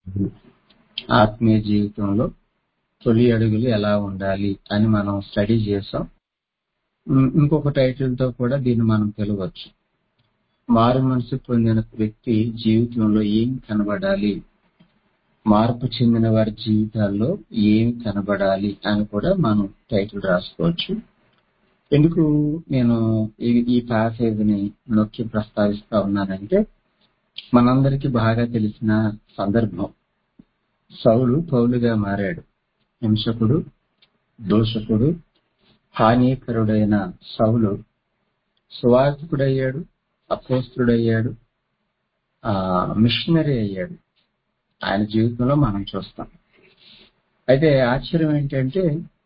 ఆత్మీయ జీవితంలో తొలి అడుగులు ఎలా ఉండాలి అని మనం స్టడీ చేసాం ఉమ్, ఇంకొక టైటిల్ తో కూడా దీన్ని మనం పిలవచ్చు మారు మనసు పొందిన వ్యక్తి జీవితంలో ఏం కనబడాలి మార్పు చెందిన వారి జీవితాల్లో ఏం కనబడాలి అని కూడా మనం టైటిల్ రాసుకోవచ్చు ఎందుకు నేను ఈ ఈ passage ని నొక్కి ప్రస్తావిస్తా ఉన్నానంటే మనందరికీ బాగా తెలిసిన సందర్భం సౌలు పౌలుగా మారాడు హింసకుడు దోషకుడు హానికరుడైన సౌలు సువార్తికుడయ్యాడు అపోస్తుడయ్యాడు ఆ మిషనరీ అయ్యాడు ఆయన జీవితంలో మనం చూస్తాం అయితే ఆశ్చర్యం ఏంటంటే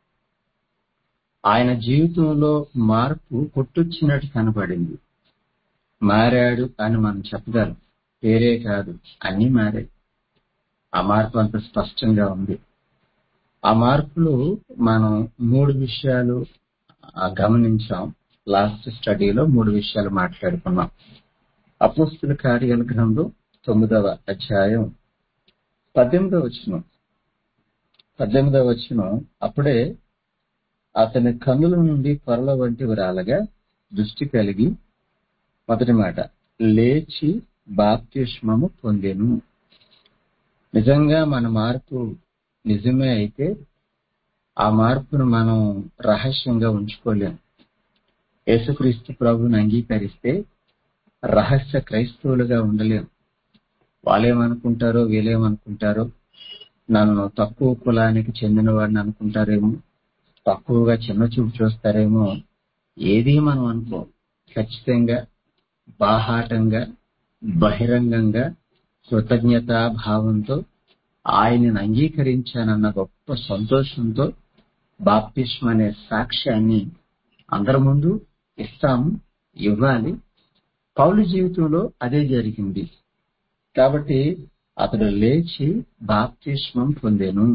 ఆయన జీవితంలో మార్పు కొట్టొచ్చినట్టు కనబడింది మారాడు అని మనం చెప్పగలం పేరే కాదు అన్ని మారాయి ఆ మార్పు అంత స్పష్టంగా ఉంది ఆ మార్పులు మనం మూడు విషయాలు ఆ, గమనించాం లాస్ట్ స్టడీలో మూడు విషయాలు మాట్లాడుకున్నాం అపోస్తుల కార్యాల గ్రంథం తొమ్మిదవ అధ్యాయం పద్దెనిమిదవ వచనం పద్దెనిమిదవ వచనం అప్పుడే అతని కన్నుల నుండి పొరల వంటివి రాలగా దృష్టి కలిగి మొదటి మాట లేచి బాప్తిష్మము పొందెను నిజంగా మన మార్పు నిజమే అయితే ఆ మార్పును మనం రహస్యంగా ఉంచుకోలేం యేసుక్రీస్తు ప్రభుని అంగీకరిస్తే రహస్య క్రైస్తవులుగా ఉండలేం వాళ్ళేమనుకుంటారో వీళ్ళేమనుకుంటారో నన్ను తక్కువ కులానికి చెందిన వాడిని అనుకుంటారేమో తక్కువగా చిన్న చూపు చూస్తారేమో ఏది మనం అనుకో ఖచ్చితంగా బాహాటంగా బహిరంగంగా కృతజ్ఞతా భావంతో ఆయనను అంగీకరించానన్న గొప్ప సంతోషంతో బాప్తిష్మ అనే సాక్ష్యాన్ని అందరి ముందు ఇస్తాము ఇవ్వాలి పౌలు జీవితంలో అదే జరిగింది కాబట్టి అతడు లేచి బాప్తిష్మం పొందెను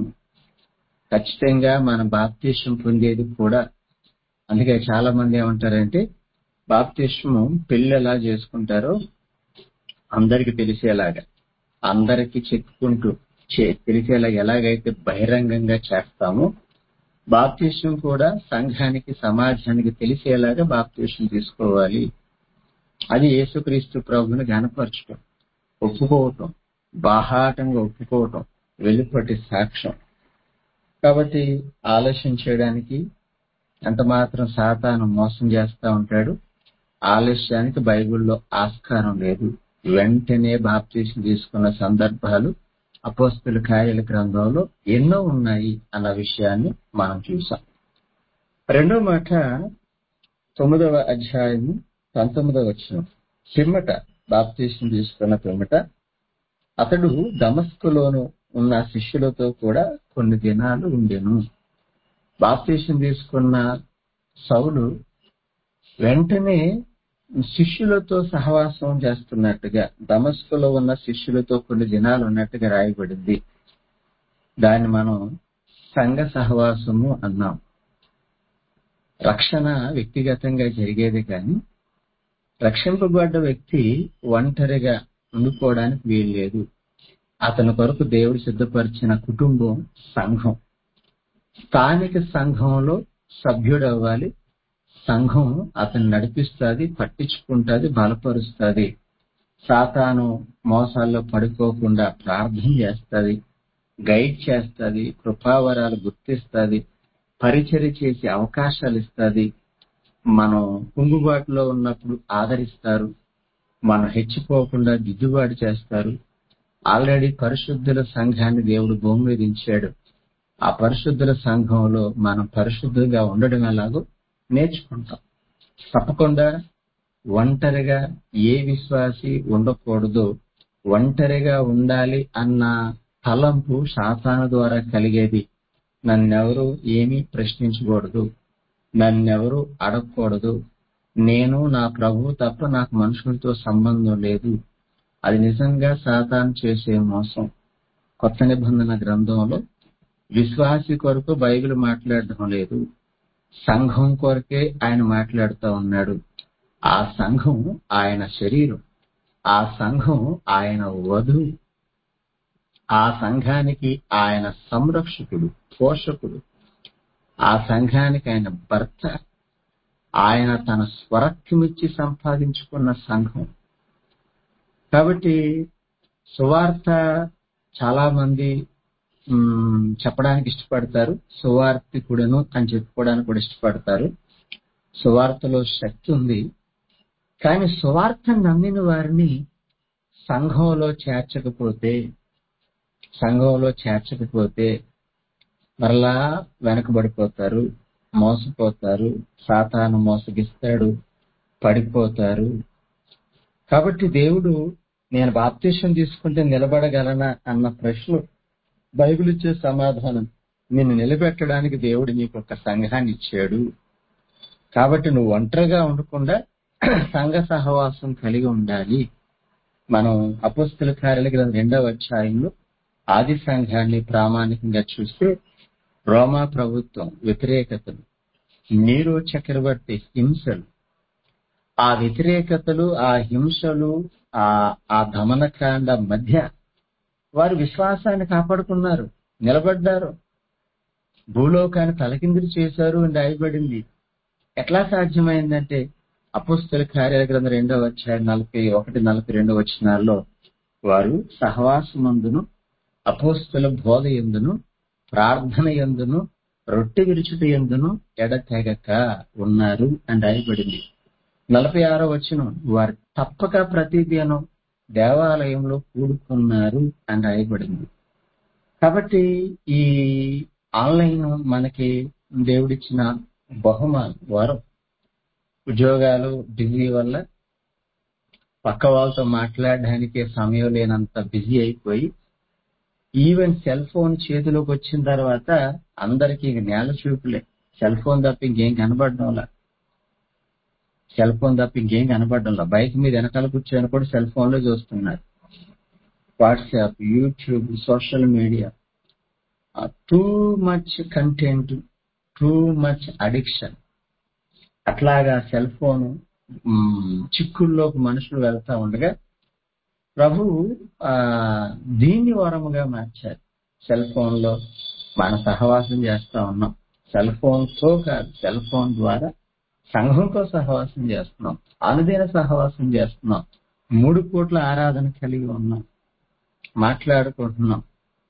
ఖచ్చితంగా మన బాప్తిష్మం పొందేది కూడా అందుకే చాలా మంది ఏమంటారంటే బాప్తిష్మం పెళ్లి ఎలా చేసుకుంటారో అందరికి తెలిసేలాగా అందరికి చెప్పుకుంటూ చే- తెలిసేలా ఎలాగైతే బహిరంగంగా చేస్తామో బాప్తిష్యం కూడా సంఘానికి సమాజానికి తెలిసేలాగా బాప్తిష్యం తీసుకోవాలి అది యేసుక్రీస్తు ప్రభుని గనపరచడం ఒప్పుకోవటం బాహాటంగా ఒప్పుకోవటం వెలుపటి సాక్ష్యం కాబట్టి ఆలస్యం చేయడానికి ఎంత మాత్రం సాతాను మోసం చేస్తా ఉంటాడు ఆలస్యానికి బైబిల్లో ఆస్కారం లేదు వెంటనే బాప్తీసం తీసుకున్న సందర్భాలు అపోస్తుల కార్యాల గ్రంథంలో ఎన్నో ఉన్నాయి అన్న విషయాన్ని మనం చూసాం రెండో మాట తొమ్మిదవ అధ్యాయం పంతొమ్మిదవ వచ్చిన పిమ్మట బాప్తీసం తీసుకున్న పిమ్మట అతడు దమస్కులోను ఉన్న శిష్యులతో కూడా కొన్ని దినాలు ఉండెను బాప్తీసం తీసుకున్న సౌలు వెంటనే శిష్యులతో సహవాసం చేస్తున్నట్టుగా దమస్కులో ఉన్న శిష్యులతో కొన్ని దినాలు ఉన్నట్టుగా రాయబడింది దాన్ని మనం సంఘ సహవాసము అన్నాం రక్షణ వ్యక్తిగతంగా జరిగేది కానీ రక్షింపబడ్డ వ్యక్తి ఒంటరిగా ఉండిపోవడానికి వీలు లేదు అతని కొరకు దేవుడు సిద్ధపరిచిన కుటుంబం సంఘం స్థానిక సంఘంలో సభ్యుడు అవ్వాలి సంఘం అతన్ని నడిపిస్తుంది పట్టించుకుంటుంది బలపరుస్తుంది సాతాను మోసాల్లో పడుకోకుండా ప్రార్థన చేస్తుంది గైడ్ చేస్తుంది కృపావరాలు గుర్తిస్తుంది పరిచర్య చేసే అవకాశాలు ఇస్తుంది మనం కుంగుబాటులో ఉన్నప్పుడు ఆదరిస్తారు మనం హెచ్చిపోకుండా దిద్దుబాటు చేస్తారు ఆల్రెడీ పరిశుద్ధుల సంఘాన్ని దేవుడు భూమి మీద ఉంచాడు ఆ పరిశుద్ధుల సంఘంలో మనం పరిశుద్ధంగా ఉండడం ఎలాగో నేర్చుకుంటాం తప్పకుండా ఒంటరిగా ఏ విశ్వాసి ఉండకూడదో ఒంటరిగా ఉండాలి అన్న తలంపు సాతాను ద్వారా కలిగేది నన్నెవరు ఏమీ ప్రశ్నించకూడదు నన్నెవరు అడగకూడదు నేను నా ప్రభు తప్ప నాకు మనుషులతో సంబంధం లేదు అది నిజంగా సాతాను చేసే మోసం కొత్త నిబంధన గ్రంథంలో విశ్వాసి కొరకు బైబిల్ మాట్లాడడం లేదు సంఘం కొరకే ఆయన మాట్లాడుతూ ఉన్నాడు ఆ సంఘం ఆయన శరీరం ఆ సంఘం ఆయన వధువు ఆ సంఘానికి ఆయన సంరక్షకుడు పోషకుడు ఆ సంఘానికి ఆయన భర్త ఆయన తన స్వరక్యమిచ్చి సంపాదించుకున్న సంఘం కాబట్టి సువార్త చాలా మంది మ్, చెప్పడానికి ఇష్టపడతారు సువార్తికుడను అని చెప్పుకోవడానికి కూడా ఇష్టపడతారు సువార్తలో శక్తి ఉంది కానీ సువార్త నమ్మిన వారిని సంఘంలో చేర్చకపోతే సంఘంలో చేర్చకపోతే మరలా వెనకబడిపోతారు మోసపోతారు సాతాను మోసగిస్తాడు పడిపోతారు కాబట్టి దేవుడు నేను బాప్తీసం తీసుకుంటే నిలబడగలనా అన్న ప్రశ్న బైబిల్ ఇచ్చే సమాధానం నిన్ను నిలబెట్టడానికి దేవుడు నీకు ఒక సంఘాన్ని ఇచ్చాడు కాబట్టి నువ్వు ఒంటరిగా ఉండకుండా సంఘ సహవాసం కలిగి ఉండాలి మనం అపోస్తుల కార్యాల గ్రంథం రెండవ అధ్యాయంలో ఆది సంఘాన్ని ప్రామాణికంగా చూస్తే రోమా ప్రభుత్వం వ్యతిరేకతలు నీరో చక్రవర్తి హింసలు ఆ వ్యతిరేకతలు ఆ హింసలు ఆ ఆ దమనకాండ మధ్య వారు విశ్వాసాన్ని కాపాడుకున్నారు నిలబడ్డారు భూలోకాన్ని తలకిందులు చేశారు అని రాయబడింది ఎట్లా సాధ్యమైందంటే అపుస్తుల కార్యాల గ్రంథం రెండవ అధ్యాయం నలభై ఒకటి నలభై రెండు వచనాల్లో వారు సహవాసమందును అపోస్తుల బోధ ఎందును ప్రార్థన ఎందును రొట్టె విరుచుట ఎందును ఎడతెగక ఉన్నారు అని రాయబడింది నలభై ఆరో వచనం వారు తప్పక ప్రతిదినం దేవాలయంలో కూడుకున్నారు అని రాయబడింది కాబట్టి ఈ ఆన్లైన్ మనకి దేవుడిచ్చిన బహుమానం వరం ఉద్యోగాలు బిజీ వల్ల పక్క వాళ్ళతో మాట్లాడడానికి సమయం లేనంత బిజీ అయిపోయి ఈవెన్ సెల్ ఫోన్ చేతిలోకి వచ్చిన తర్వాత అందరికి నేల చూపులే సెల్ ఫోన్ తప్ప ఇంకేం కనబడడంలా సెల్ ఫోన్ తప్ప ఇంకేం కనబడడంలా బైక్ మీద వెనకాల కూర్చొని కూడా సెల్ ఫోన్ లో చూస్తున్నారు WhatsApp YouTube social media too much content too much addiction అట్లాగా సెల్ ఫోన్ చిక్కుల్లోకి మనుషులు వెళ్తా ఉండగా ప్రభు ఆ దీన్ని వరముగా మార్చారు సెల్ ఫోన్ లో మన సహవాసం చేస్తా ఉన్నాం సెల్ ఫోన్ తో కాదు సెల్ ఫోన్ ద్వారా సంఘంతో సహవాసం చేస్తున్నాం అనుదిన సహవాసం చేస్తున్నాం మూడు కోట్ల ఆరాధన కలిగి ఉన్నాం మాట్లాడుకుంటున్నాం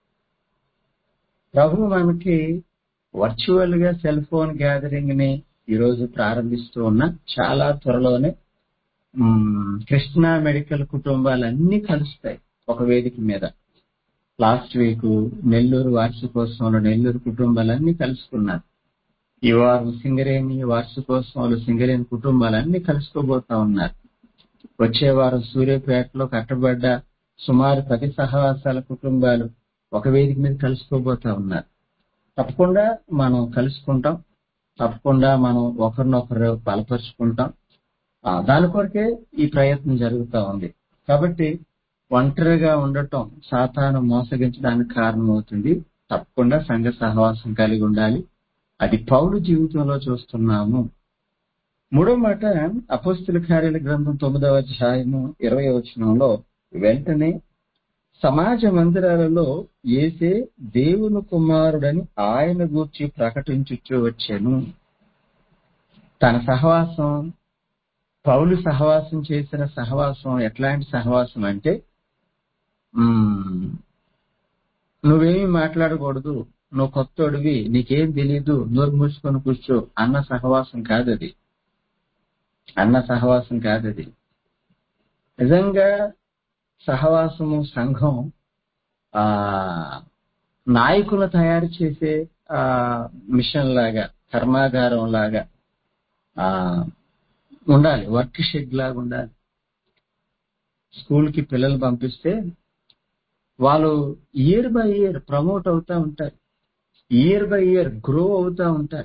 ప్రభు మనకి వర్చువల్ గా సెల్ ఫోన్ గ్యాదరింగ్ ని ఈరోజు ప్రారంభిస్తూ ఉన్న చాలా త్వరలోనే మ్, కృష్ణా మెడికల్ కుటుంబాలన్నీ కలుస్తాయి ఒక వేదిక మీద లాస్ట్ వీక్ నెల్లూరు వార్షికోత్సవంలో నెల్లూరు కుటుంబాలన్నీ కలుసుకున్నారు ఈ వారం సింగరేణి వార్షికోత్సవంలో సింగరేణి కుటుంబాలన్నీ కలుసుకోబోతా ఉన్నారు వచ్చే వారం సూర్యాపేటలో కట్టబడ్డ సుమారు పది సహవాసాల కుటుంబాలు ఒక వేదిక మీద కలుసుకోబోతా ఉన్నారు తప్పకుండా మనం కలుసుకుంటాం తప్పకుండా మనం ఒకరినొకరు బలపరుచుకుంటాం ఆ, దాని కొరకే ఈ ప్రయత్నం జరుగుతా ఉంది కాబట్టి ఒంటరిగా ఉండటం సాతాను మోసగించడానికి కారణమవుతుంది తప్పకుండా సంఘ సహవాసం కలిగి ఉండాలి అది పౌలు జీవితంలో చూస్తున్నాము మూడో మాట అపోస్తుల కార్యాల గ్రంథం తొమ్మిదవ అధ్యాయము ఇరవై వచనంలో వెంటనే సమాజ మందిరాలలో ఏసే దేవుని కుమారుడని ఆయన గూర్చి ప్రకటించుచూ వచ్చాను తన సహవాసం పౌలు సహవాసం చేసిన సహవాసం ఎట్లాంటి సహవాసం అంటే మ్మ్, నువ్వేమీ మాట్లాడకూడదు నువ్వు కొత్తోడివి నీకేం తెలీదు నోరు మూసుకొని కూర్చో అన్న సహవాసం కాదది అన్న సహవాసం కాదది నిజంగా సహవాసము సంఘం ఆ నాయకులు తయారు చేసే ఆ మిషన్ లాగా కర్మాగారం లాగా ఆ ఉండాలి వర్క్ షెడ్ లాగా ఉండాలి స్కూల్ కి పిల్లలు పంపిస్తే వాళ్ళు ఇయర్ బై ఇయర్ ప్రమోట్ అవుతా ఉంటారు ఇయర్ బై ఇయర్ గ్రో అవుతా ఉంటారు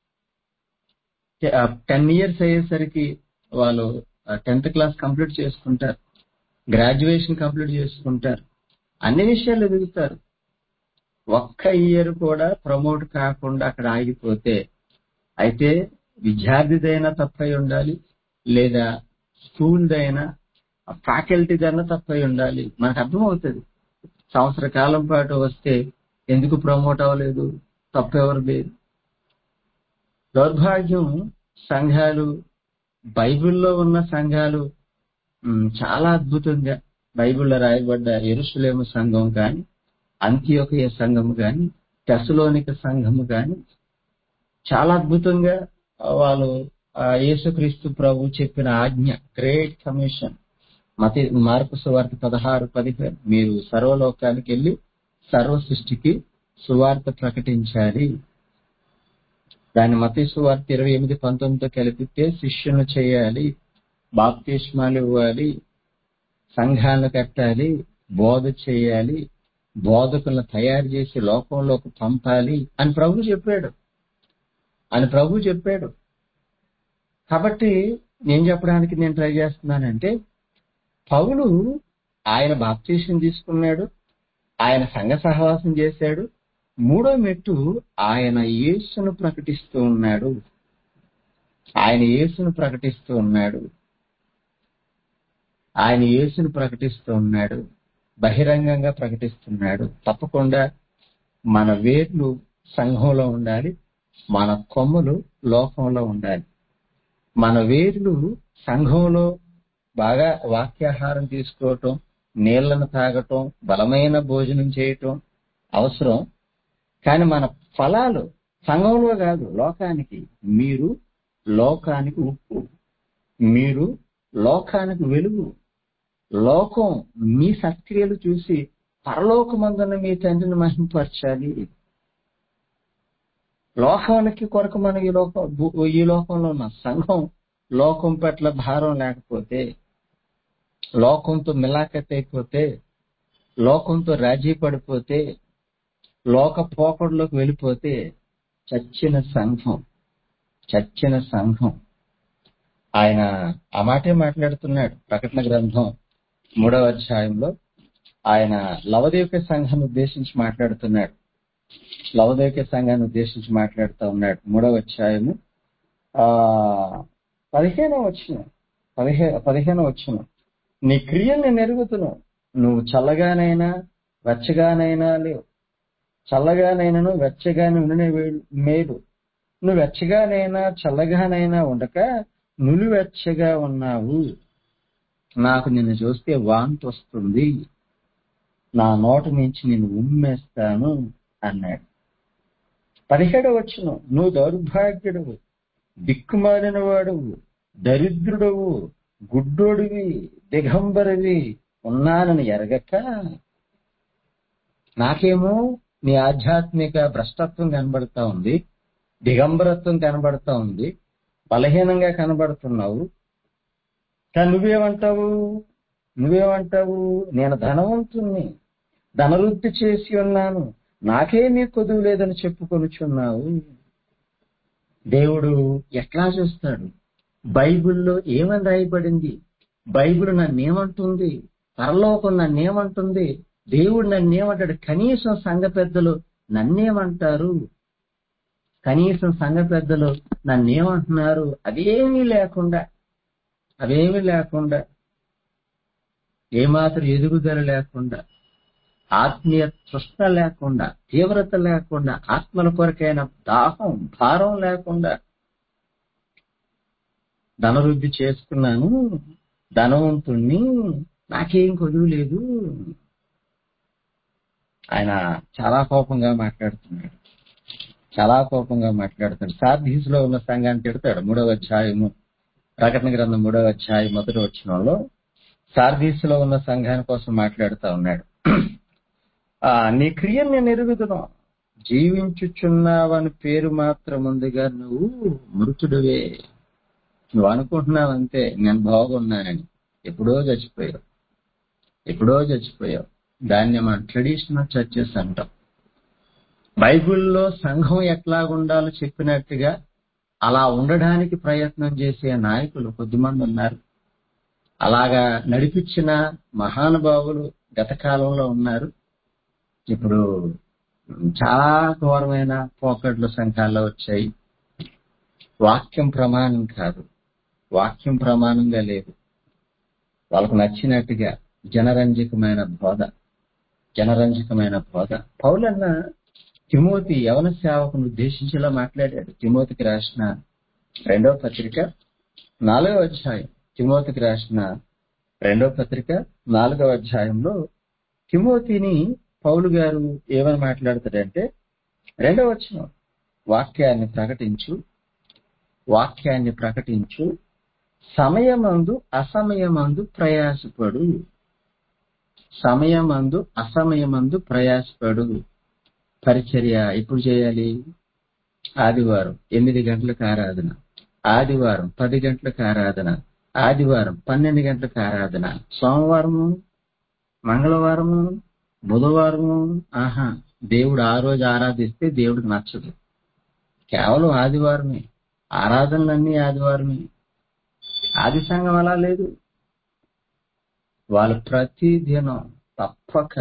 టెన్ ఇయర్స్ అయ్యేసరికి వాళ్ళు టెన్త్ క్లాస్ కంప్లీట్ చేసుకుంటారు గ్రాడ్యుయేషన్ కంప్లీట్ చేసుకుంటారు అన్ని విషయాలు ఎదుగుతారు ఒక్క ఇయర్ కూడా ప్రమోట్ కాకుండా అక్కడ ఆగిపోతే అయితే విద్యార్థిదైనా తప్పై ఉండాలి లేదా స్కూల్దైనా ఫ్యాకల్టీదైనా తప్పై ఉండాలి మనకు అర్థమవుతుంది సంవత్సర కాలం పాటు వస్తే ఎందుకు ప్రమోట్ అవ్వలేదు తప్పెవరిది దౌర్భాగ్యం సంఘాలు బైబిల్లో ఉన్న సంఘాలు ఉమ్, చాలా అద్భుతంగా బైబిల్లో రాయబడ్డ ఎరుసలేము సంఘం కానీ అంత్యోకయ సంఘము కానీ తెసలోనిక సంఘము కానీ చాలా అద్భుతంగా వాళ్ళు ఆ యేసుక్రీస్తు ప్రభు చెప్పిన ఆజ్ఞ గ్రేట్ కమిషన్ మతి మార్పు సువార్త పదహారు పదిహేను మీరు సర్వలోకానికి వెళ్ళి సర్వ సృష్టికి సువార్త ప్రకటించాలి దాని మతి సువార్త ఇరవై ఎనిమిది పంతొమ్మిదితో కలిపితే శిష్యులు చేయాలి బాప్తిష్మాలు ఇవ్వాలి సంఘాలను కట్టాలి బోధ చేయాలి బోధకులను తయారు చేసి లోకంలోకి పంపాలి అని ప్రభు చెప్పాడు అని ప్రభు చెప్పాడు కాబట్టి నేను చెప్పడానికి నేను ట్రై చేస్తున్నానంటే పౌలు ఆయన బాప్తీసం తీసుకున్నాడు ఆయన సంఘ సహవాసం చేశాడు మూడో మెట్టు ఆయన యేసును ప్రకటిస్తూ ఉన్నాడు ఆయన యేసును ప్రకటిస్తూ ఉన్నాడు ఆయన యేసును ప్రకటిస్తూ ఉన్నాడు బహిరంగంగా ప్రకటిస్తున్నాడు తప్పకుండా మన వేర్లు సంఘంలో ఉండాలి మన కొమ్ములు లోకంలో ఉండాలి మన వేర్లు సంఘంలో బాగా వాక్యాహారం తీసుకోవటం నీళ్లను తాగటం బలమైన భోజనం చేయటం అవసరం కానీ మన ఫలాలు సంఘంలో కాదు లోకానికి మీరు లోకానికి ఉప్పు మీరు లోకానికి వెలుగు లోకం మీ సత్క్రియలు చూసి పరలోకమందున మీ తండ్రిని మహింపరచాలి లోకానికి కొరకు మనం ఈ లోకం భూ- ఈ లోకంలో ఉన్న సంఘం లోకం పట్ల భారం లేకపోతే లోకంతో మిలాఖత్ అయిపోతే లోకంతో రాజీ పడిపోతే లోక పోకడలోకి వెళ్ళిపోతే చచ్చిన సంఘం చచ్చిన సంఘం ఆయన ఆ మాటే మాట్లాడుతున్నాడు ప్రకటన గ్రంథం మూడవ అధ్యాయంలో ఆయన లవదేవిక సంఘాన్ని ఉద్దేశించి మాట్లాడుతున్నాడు లవదేవిక సంఘాన్ని ఉద్దేశించి మాట్లాడుతూ ఉన్నాడు మూడవ అధ్యాయము ఆ పదిహేనో వచ్చిన పదిహే పదిహేనో వచ్చిన నీ క్రియల్ని నెరుగుతున్నావు నువ్వు చల్లగానైనా వెచ్చగానైనా లేవు చల్లగానైనాను వెచ్చగానే ఉండనే వే- మేలు నువ్వు వెచ్చగానైనా చల్లగానైనా ఉండక నులివెచ్చగా ఉన్నావు నాకు నిన్ను చూస్తే వాంతి వస్తుంది నా నోట నుంచి నేను ఉమ్మేస్తాను అన్నాడు పదిహేడవ వచ్చిన నువ్వు దౌర్భాగ్యుడవు దిక్కుమాలిన వాడువు దరిద్రుడవు గుడ్డోడివి దిగంబరివి ఉన్నానని ఎరగక నాకేమో నీ ఆధ్యాత్మిక భ్రష్టత్వం కనబడతా ఉంది దిగంబరత్వం కనబడతా ఉంది బలహీనంగా కనబడుతున్నావు కానీ నువ్వేమంటావు నువ్వేమంటావు నేను ధనవంతుణ్ణి ధనవృద్ధి చేసి ఉన్నాను నాకేమీ కొదువు లేదని చెప్పుకొనుచున్నావు దేవుడు ఎట్లా చూస్తాడు బైబిల్లో ఏమని రాయబడింది బైబిల్ నన్ను ఏమంటుంది పరలోకం నన్ను ఏమంటుంది దేవుడు నన్ను ఏమంటాడు కనీసం సంఘ పెద్దలు నన్నేమంటారు కనీసం సంఘ పెద్దలు నన్ను ఏమంటున్నారు అవేమీ లేకుండా అవేమీ లేకుండా ఏమాత్రం ఎదుగుదల లేకుండా ఆత్మీయ తృష్ణ లేకుండా తీవ్రత లేకుండా ఆత్మల కొరకైన దాహం భారం లేకుండా ధనవృద్ధి చేసుకున్నాను ధనవంతుణ్ణి నాకేం కొదువు లేదు ఆయన చాలా కోపంగా మాట్లాడుతున్నాడు చాలా కోపంగా మాట్లాడుతున్నాడు సార్ధీస్ లో ఉన్న సంఘాన్ని తిడతాడు మూడవ అధ్యాయము ప్రకటన గ్రంథం మూడవ అధ్యాయం మొదటి వచ్చినంలో సార్ధీస్ లో ఉన్న సంఘాని కోసం మాట్లాడుతూ ఉన్నాడు ఆ నీ క్రియలు నేను ఎరుగుతున్నావు జీవించుచున్నావని పేరు మాత్రం ముందుగా నువ్వు మృతుడివే నువ్వు అనుకుంటున్నావు అంతే నేను బాగున్నానని ఎప్పుడో చచ్చిపోయావు ఎప్పుడో చచ్చిపోయావు దాన్ని మన ట్రెడిషనల్ చర్చెస్ అంటాం బైబిల్లో సంఘం ఎట్లా ఉండాలో చెప్పినట్టుగా అలా ఉండడానికి ప్రయత్నం చేసే నాయకులు కొద్దిమంది ఉన్నారు అలాగా నడిపించిన మహానుభావులు గత కాలంలో ఉన్నారు ఇప్పుడు చాలా ఘోరమైన పోకడ్లు సంఘాల్లో వచ్చాయి వాక్యం ప్రమాణం కాదు వాక్యం ప్రమాణంగా లేదు వాళ్ళకు నచ్చినట్టుగా జనరంజకమైన బోధ జనరంజకమైన బోధ పౌలన్న తిమోతి యవన సేవకును ఉద్దేశించేలా మాట్లాడాడు తిమోతికి రాసిన రెండవ పత్రిక నాలుగవ అధ్యాయం తిమోతికి రాసిన రెండవ పత్రిక నాలుగవ అధ్యాయంలో తిమోతిని పౌలు గారు ఏమని మాట్లాడతాడంటే రెండవ వచనం వాక్యాన్ని ప్రకటించు వాక్యాన్ని ప్రకటించు సమయమందు అసమయమందు ప్రయాసపడు సమయమందు అసమయమందు ప్రయాసపడు పరిచర్య ఎప్పుడు చేయాలి ఆదివారం ఎనిమిది గంటలకు ఆరాధన ఆదివారం పది గంటలకు ఆరాధన ఆదివారం పన్నెండు గంటలకు ఆరాధన సోమవారము మంగళవారము బుధవారము ఆహా దేవుడు ఆ రోజు ఆరాధిస్తే దేవుడికి నచ్చదు కేవలం ఆదివారమే ఆరాధనలన్నీ ఆదివారమే ఆది సంఘం అలా లేదు వాళ్ళు ప్రతి దినం తప్పక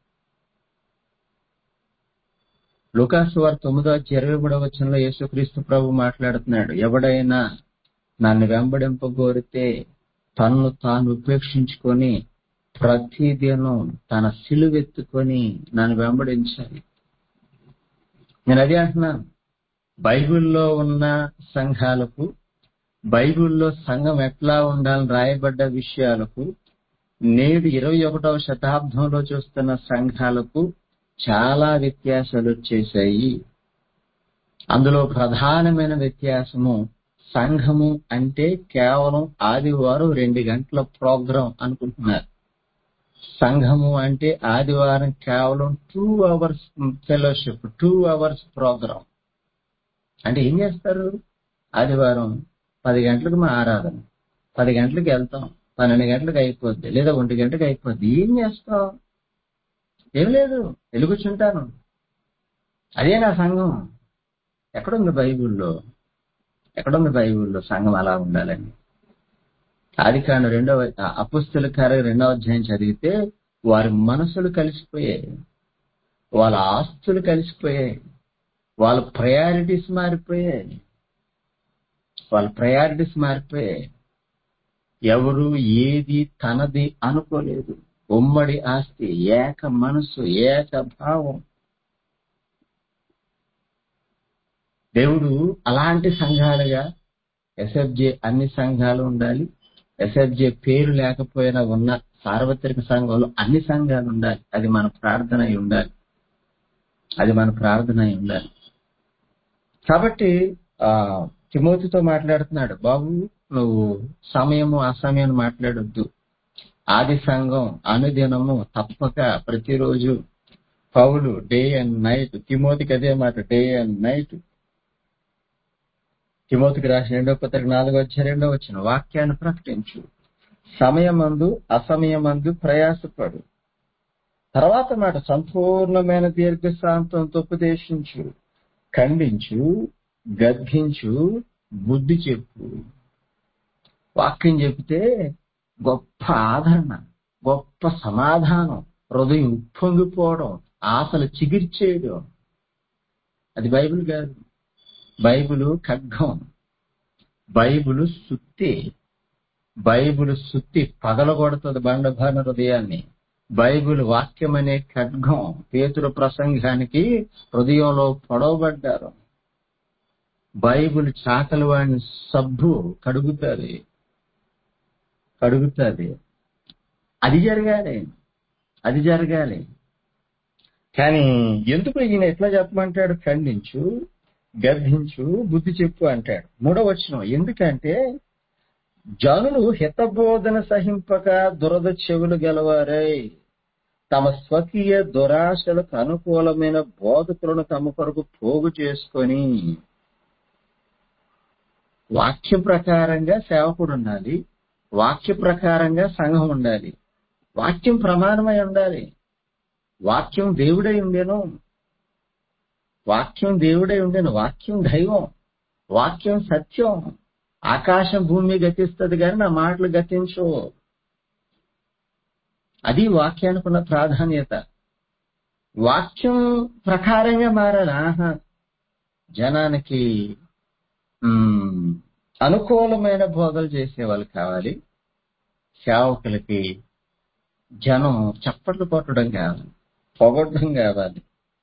లుకాసు వారు తొమ్మిదో ఇరవై మూడవ వచనంలో యేసుక్రీస్తు ప్రభు మాట్లాడుతున్నాడు ఎవడైనా నన్ను వెంబడింపగోరితే తన్ను తాను ఉపేక్షించుకొని ప్రతి దినం తన సిలువెత్తుకొని నన్ను వెంబడించాలి నేను అదే అంటున్నాను బైబిల్లో ఉన్న సంఘాలకు బైబిల్లో సంఘం ఎట్లా ఉండాలని రాయబడ్డ విషయాలకు నేడు ఇరవై ఒకటవ శతాబ్దంలో చూస్తున్న సంఘాలకు చాలా వ్యత్యాసాలు వచ్చేసాయి అందులో ప్రధానమైన వ్యత్యాసము సంఘము అంటే కేవలం ఆదివారం రెండు గంటల ప్రోగ్రాం అనుకుంటున్నారు సంఘము అంటే ఆదివారం కేవలం two hours fellowship two hours programme అంటే ఏం చేస్తారు ఆదివారం పది గంటలకు మా ఆరాధన పది గంటలకు వెళ్తాం పన్నెండు గంటలకు అయిపోద్ది లేదా ఒంటి గంటలకు అయిపోద్ది ఏం చేస్తాం ఏం లేదు వెలుగుచుంటాను అదే నా సంఘం ఎక్కడుంది బైబిల్లో ఎక్కడుంది బైబిల్లో సంఘం అలా ఉండాలని ఆది కాండ రెండవ అపుస్తుల కార్య రెండవ అధ్యాయం చదివితే వారి మనసులు కలిసిపోయాయి వాళ్ళ ఆస్తులు కలిసిపోయాయి వాళ్ళ ప్రయారిటీస్ మారిపోయాయి వాళ్ళ ప్రయారిటీస్ మారిపోయాయి ఎవరు ఏది తనది అనుకోలేదు ఉమ్మడి ఆస్తి ఏక మనసు ఏక భావం దేవుడు అలాంటి సంఘాలుగా ఎస్ఎఫ్జే అన్ని సంఘాలు ఉండాలి ఎస్ఎఫ్జే పేరు లేకపోయినా ఉన్న సార్వత్రిక సంఘంలో అన్ని సంఘాలు ఉండాలి అది మన ప్రార్థన అయి ఉండాలి అది మన ప్రార్థన అయి ఉండాలి కాబట్టి ఆ తిమోతితో మాట్లాడుతున్నాడు బాబు నువ్వు సమయము అసమయం మాట్లాడొద్దు ఆది సంఘం అనుదినము తప్పక ప్రతిరోజు పౌలు డే అండ్ నైట్ తిమోతికి అదే మాట డే అండ్ నైట్ తిమోతికి రాసిన రెండో పత్రిక నాలుగో వచ్చి రెండో వచ్చిన వాక్యాన్ని ప్రకటించు సమయమందు అసమయమందు ప్రయాసపడు తర్వాత మాట సంపూర్ణమైన దీర్ఘశాంతంతో ఉపదేశించు ఖండించు గద్దించు బుద్ధి చెప్పు వాక్యం చెప్తే గొప్ప ఆదరణ గొప్ప సమాధానం హృదయం ఉప్పొంగిపోవడం ఆశలు చిగిర్చేయడం అది బైబిల్ కాదు బైబిల్ ఖడ్గం బైబిల్ సుత్తి బైబిల్ సుత్తి పగలగొడుతుంది బండభాన హృదయాన్ని బైబిల్ వాక్యం అనే ఖడ్గం పేతురు ప్రసంగానికి హృదయంలో పొడవబడ్డారు బైబిల్ చాకలి వాడిని సబ్బు కడుగుతుంది కడుగుతుంది అది జరగాలి అది జరగాలి కానీ ఎందుకు ఈయన ఎట్లా చెప్పమంటాడు ఖండించు గర్ధించు బుద్ధి చెప్పు అంటాడు మూడవ వచనం ఎందుకంటే జనులు హితబోధన సహింపక దురద చెవులు గెలవారై తమ స్వకీయ దురాశలకు అనుకూలమైన బోధకులను తమ కొరకు పోగు చేసుకొని వాక్య ప్రకారంగా సేవకుడు ఉండాలి వాక్య ప్రకారంగా సంఘం ఉండాలి వాక్యం ప్రమాణమై ఉండాలి వాక్యం దేవుడై ఉండేను వాక్యం దేవుడై ఉండేను వాక్యం దైవం వాక్యం సత్యం ఆకాశం భూమి గతిస్తుంది కానీ నా మాటలు గతించు అది వాక్యానికి ఉన్న ప్రాధాన్యత వాక్యం ప్రకారంగా మారాలి ఆహా జనానికి ఉమ్, అనుకూలమైన బోధలు చేసే వాళ్ళు కావాలి సేవకులకి జనం చప్పట్లు కొట్టడం కావాలి పొగడ్డం కావాలి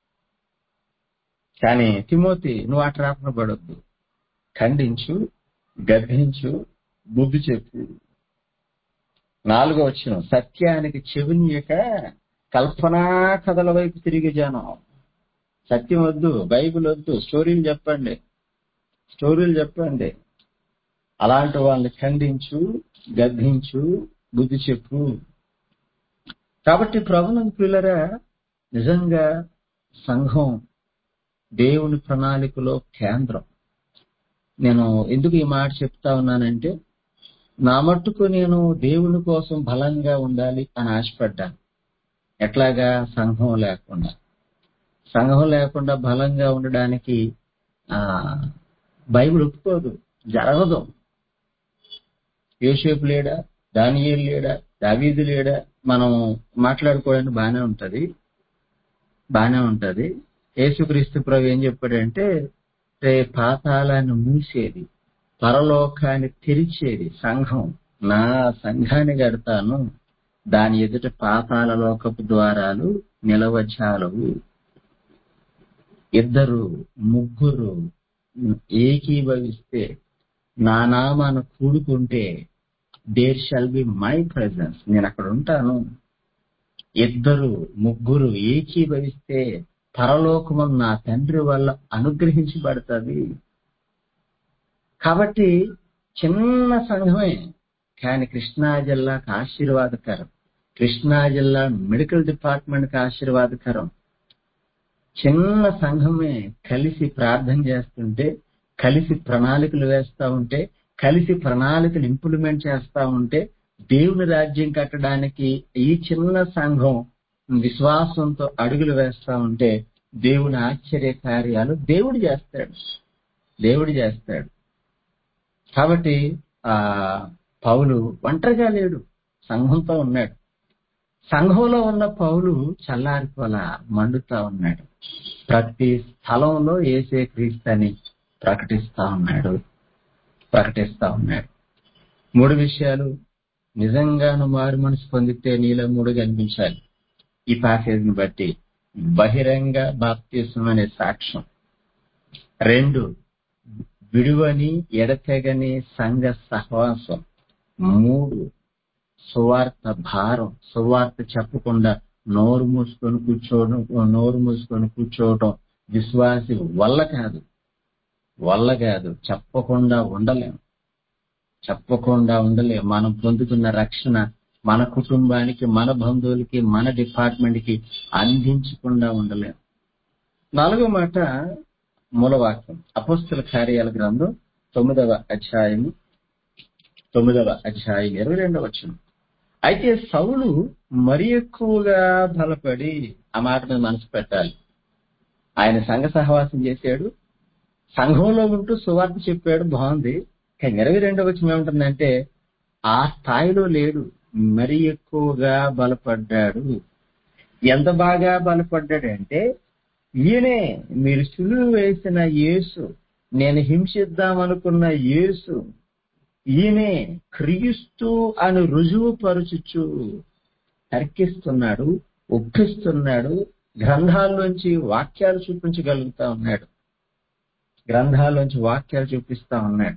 కానీ తిమోతి నువ్వు ఆ ట్రాప్న పడొద్దు ఖండించు గర్భించు బుద్ధి చెప్పు నాలుగో వచ్చిన సత్యానికి చెవినియక కల్పనా కథల వైపు తిరిగి జనం సత్యం వద్దు బైబిల్ వద్దు స్టోరీలు చెప్పండి స్టోరీలు చెప్పండి అలాంటి వాళ్ళని ఖండించు గద్దించు బుద్ధి చెప్పు కాబట్టి ప్రభునందు పిల్లరా నిజంగా సంఘం దేవుని ప్రణాళికలో కేంద్రం నేను ఎందుకు ఈ మాట చెప్తా ఉన్నానంటే నా మట్టుకు నేను దేవుని కోసం బలంగా ఉండాలి అని ఆశపడ్డాను ఎట్లాగా సంఘం లేకుండా సంఘం లేకుండా బలంగా ఉండడానికి ఆ బైబిల్ ఒప్పుకోదు జరగదు యోసేపు లేడా దానియేలు లేడా దావీదు లేడా మనం మాట్లాడుకోవడానికి బానే ఉంటది బానే ఉంటది యేసుక్రీస్తు ప్రభు ఏం చెప్పాడంటే రే పాతాళాన్ని మూసేది పరలోకాన్ని తెరిచేది సంఘం నా సంఘాన్ని కడతాను దాని ఎదుట పాతాల లోకపు ద్వారాలు నిలవచాలవు ఇద్దరు ముగ్గురు ఏకీభవిస్తే నా నామాన కూడుకుంటే there shall be my presence నేను అక్కడ ఉంటాను ఇద్దరు ముగ్గురు ఏకీభవిస్తే పరలోకము నా తండ్రి వల్ల అనుగ్రహించబడుతుంది కాబట్టి చిన్న సంఘమే కానీ కృష్ణా జిల్లాకు ఆశీర్వాదకరం కృష్ణా జిల్లా మెడికల్ డిపార్ట్మెంట్కి ఆశీర్వాదకరం చిన్న సంఘమే కలిసి ప్రార్థన చేస్తుంటే కలిసి ప్రణాళికలు వేస్తా ఉంటే కలిసి ప్రణాళికలు ఇంప్లిమెంట్ చేస్తా ఉంటే దేవుని రాజ్యం కట్టడానికి ఈ చిన్న సంఘం విశ్వాసంతో అడుగులు వేస్తా ఉంటే దేవుని ఆశ్చర్య కార్యాలు దేవుడు చేస్తాడు దేవుడు చేస్తాడు కాబట్టి ఆ పౌలు ఒంటరిగా లేడు సంఘంతో ఉన్నాడు సంఘంలో ఉన్న పౌలు చల్లారిపోలా మండుతా ఉన్నాడు ప్రతి స్థలంలో ఏసే క్రీస్తని ప్రకటిస్తా ఉన్నాడు ప్రకటిస్తా ఉన్నాడు మూడు విషయాలు నిజంగాను మారు మనసు పొందితే నీలో మూడు కనిపించాలి ఈ ప్యాసేజ్ ని బట్టి బహిరంగ బాప్తీసం అనే సాక్ష్యం రెండు విడువని ఎడతెగని సంఘ సహవాసం మూడు సువార్త భారం సువార్త చెప్పకుండా నోరు మూసుకొని కూర్చోవడం నోరు మూసుకొని కూర్చోవడం విశ్వాసి వల్ల కాదు వల్ల కాదు చెప్పకుండా ఉండలేం చెప్పకుండా ఉండలేం మనం పొందుతున్న రక్షణ మన కుటుంబానికి మన బంధువులకి మన డిపార్ట్మెంట్ కి అందించకుండా ఉండలేం నాలుగో మాట మూలవాక్యం అపోస్తుల కార్యాల గ్రంథం తొమ్మిదవ అధ్యాయం తొమ్మిదవ అధ్యాయం ఇరవై రెండవ వచ్చిన అయితే సౌలు మరి ఎక్కువగా బలపడి ఆ మాట మీద మనసు పెట్టాలి ఆయన సంఘ సహవాసం చేశాడు సంఘంలో ఉంటూ సువార్త చెప్పాడు బాగుంది కానీ ఇరవై రెండవ వచ్చిన ఏముంటుందంటే ఆ స్థాయిలో లేడు మరి ఎక్కువగా బలపడ్డాడు ఎంత బాగా బలపడ్డాడంటే ఈయనే మీరు సులువు వేసిన యేసు నేను హింసిద్దామనుకున్న యేసు ఈయనే క్రీస్తు అని రుజువు పరుచుచు తర్కిస్తున్నాడు ఒప్పిస్తున్నాడు గ్రంథాల్లోంచి వాక్యాలు చూపించగలుగుతా ఉన్నాడు గ్రంథాల్లోంచి వాక్యాలు చూపిస్తా ఉన్నాడు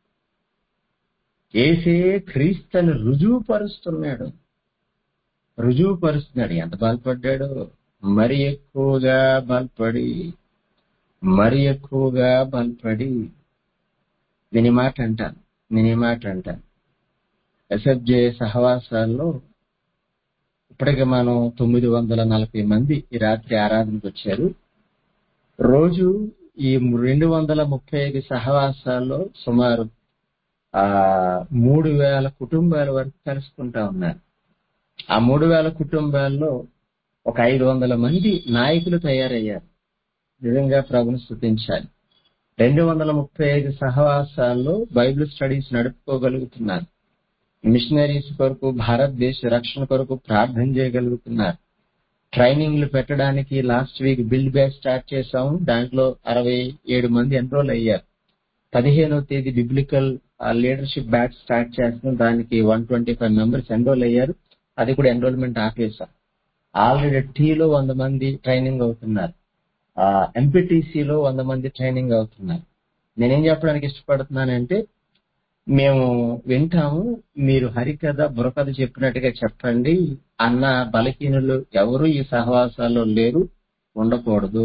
ఏసే క్రీస్తుని రుజువు పరుస్తున్నాడు రుజువు పరుస్తున్నాడు ఎంత బాధపడ్డాడో మరి ఎక్కువగా బలపడి మరి ఎక్కువగా బలపడి నేను ఈ మాట అంటాను నేను ఈ మాట అంటాను ఎస్ఎఫ్జే సహవాసాల్లో ఇప్పటికి మనం తొమ్మిది వందల నలభై మంది ఈ రాత్రి ఆరాధనకు వచ్చారు రోజు ఈ రెండు వందల ముప్పై ఐదు సహవాసాల్లో సుమారు ఆ మూడు వేల కుటుంబాల వరకు కలుసుకుంటా ఉన్నారు ఆ మూడు వేల కుటుంబాల్లో ఒక ఐదు వందల మంది నాయకులు తయారయ్యారు నిజంగా ప్రభుని స్థుతించాలి రెండు వందల ముప్పై ఐదు సహవాసాల్లో బైబిల్ స్టడీస్ నడుపుకోగలుగుతున్నారు మిషనరీస్ కొరకు భారతదేశ రక్షణ కొరకు ప్రార్థన చేయగలుగుతున్నారు ట్రైనింగ్లు పెట్టడానికి last week build batch start చేశాము దాంట్లో అరవై ఏడు మంది ఎన్రోల్ అయ్యారు పదిహేనో తేదీ బిబ్లికల్ లీడర్షిప్ బ్యాచ్ స్టార్ట్ చేస్తున్నాం దానికి one twenty five members enrol అయ్యారు అది కూడా ఎన్రోల్మెంట్ ఆపేశాం ఆల్రెడీ టీలో వంద మంది ట్రైనింగ్ అవుతున్నారు ఎంపీటీసీలో వంద మంది ట్రైనింగ్ అవుతున్నారు నేనేం చెప్పడానికి ఇష్టపడుతున్నానంటే మేము వింటాము మీరు హరికథ బుర్రకథ చెప్పినట్టుగా చెప్పండి అన్న బలహీనులు ఎవరు ఈ సహవాసాల్లో లేరు ఉండకూడదు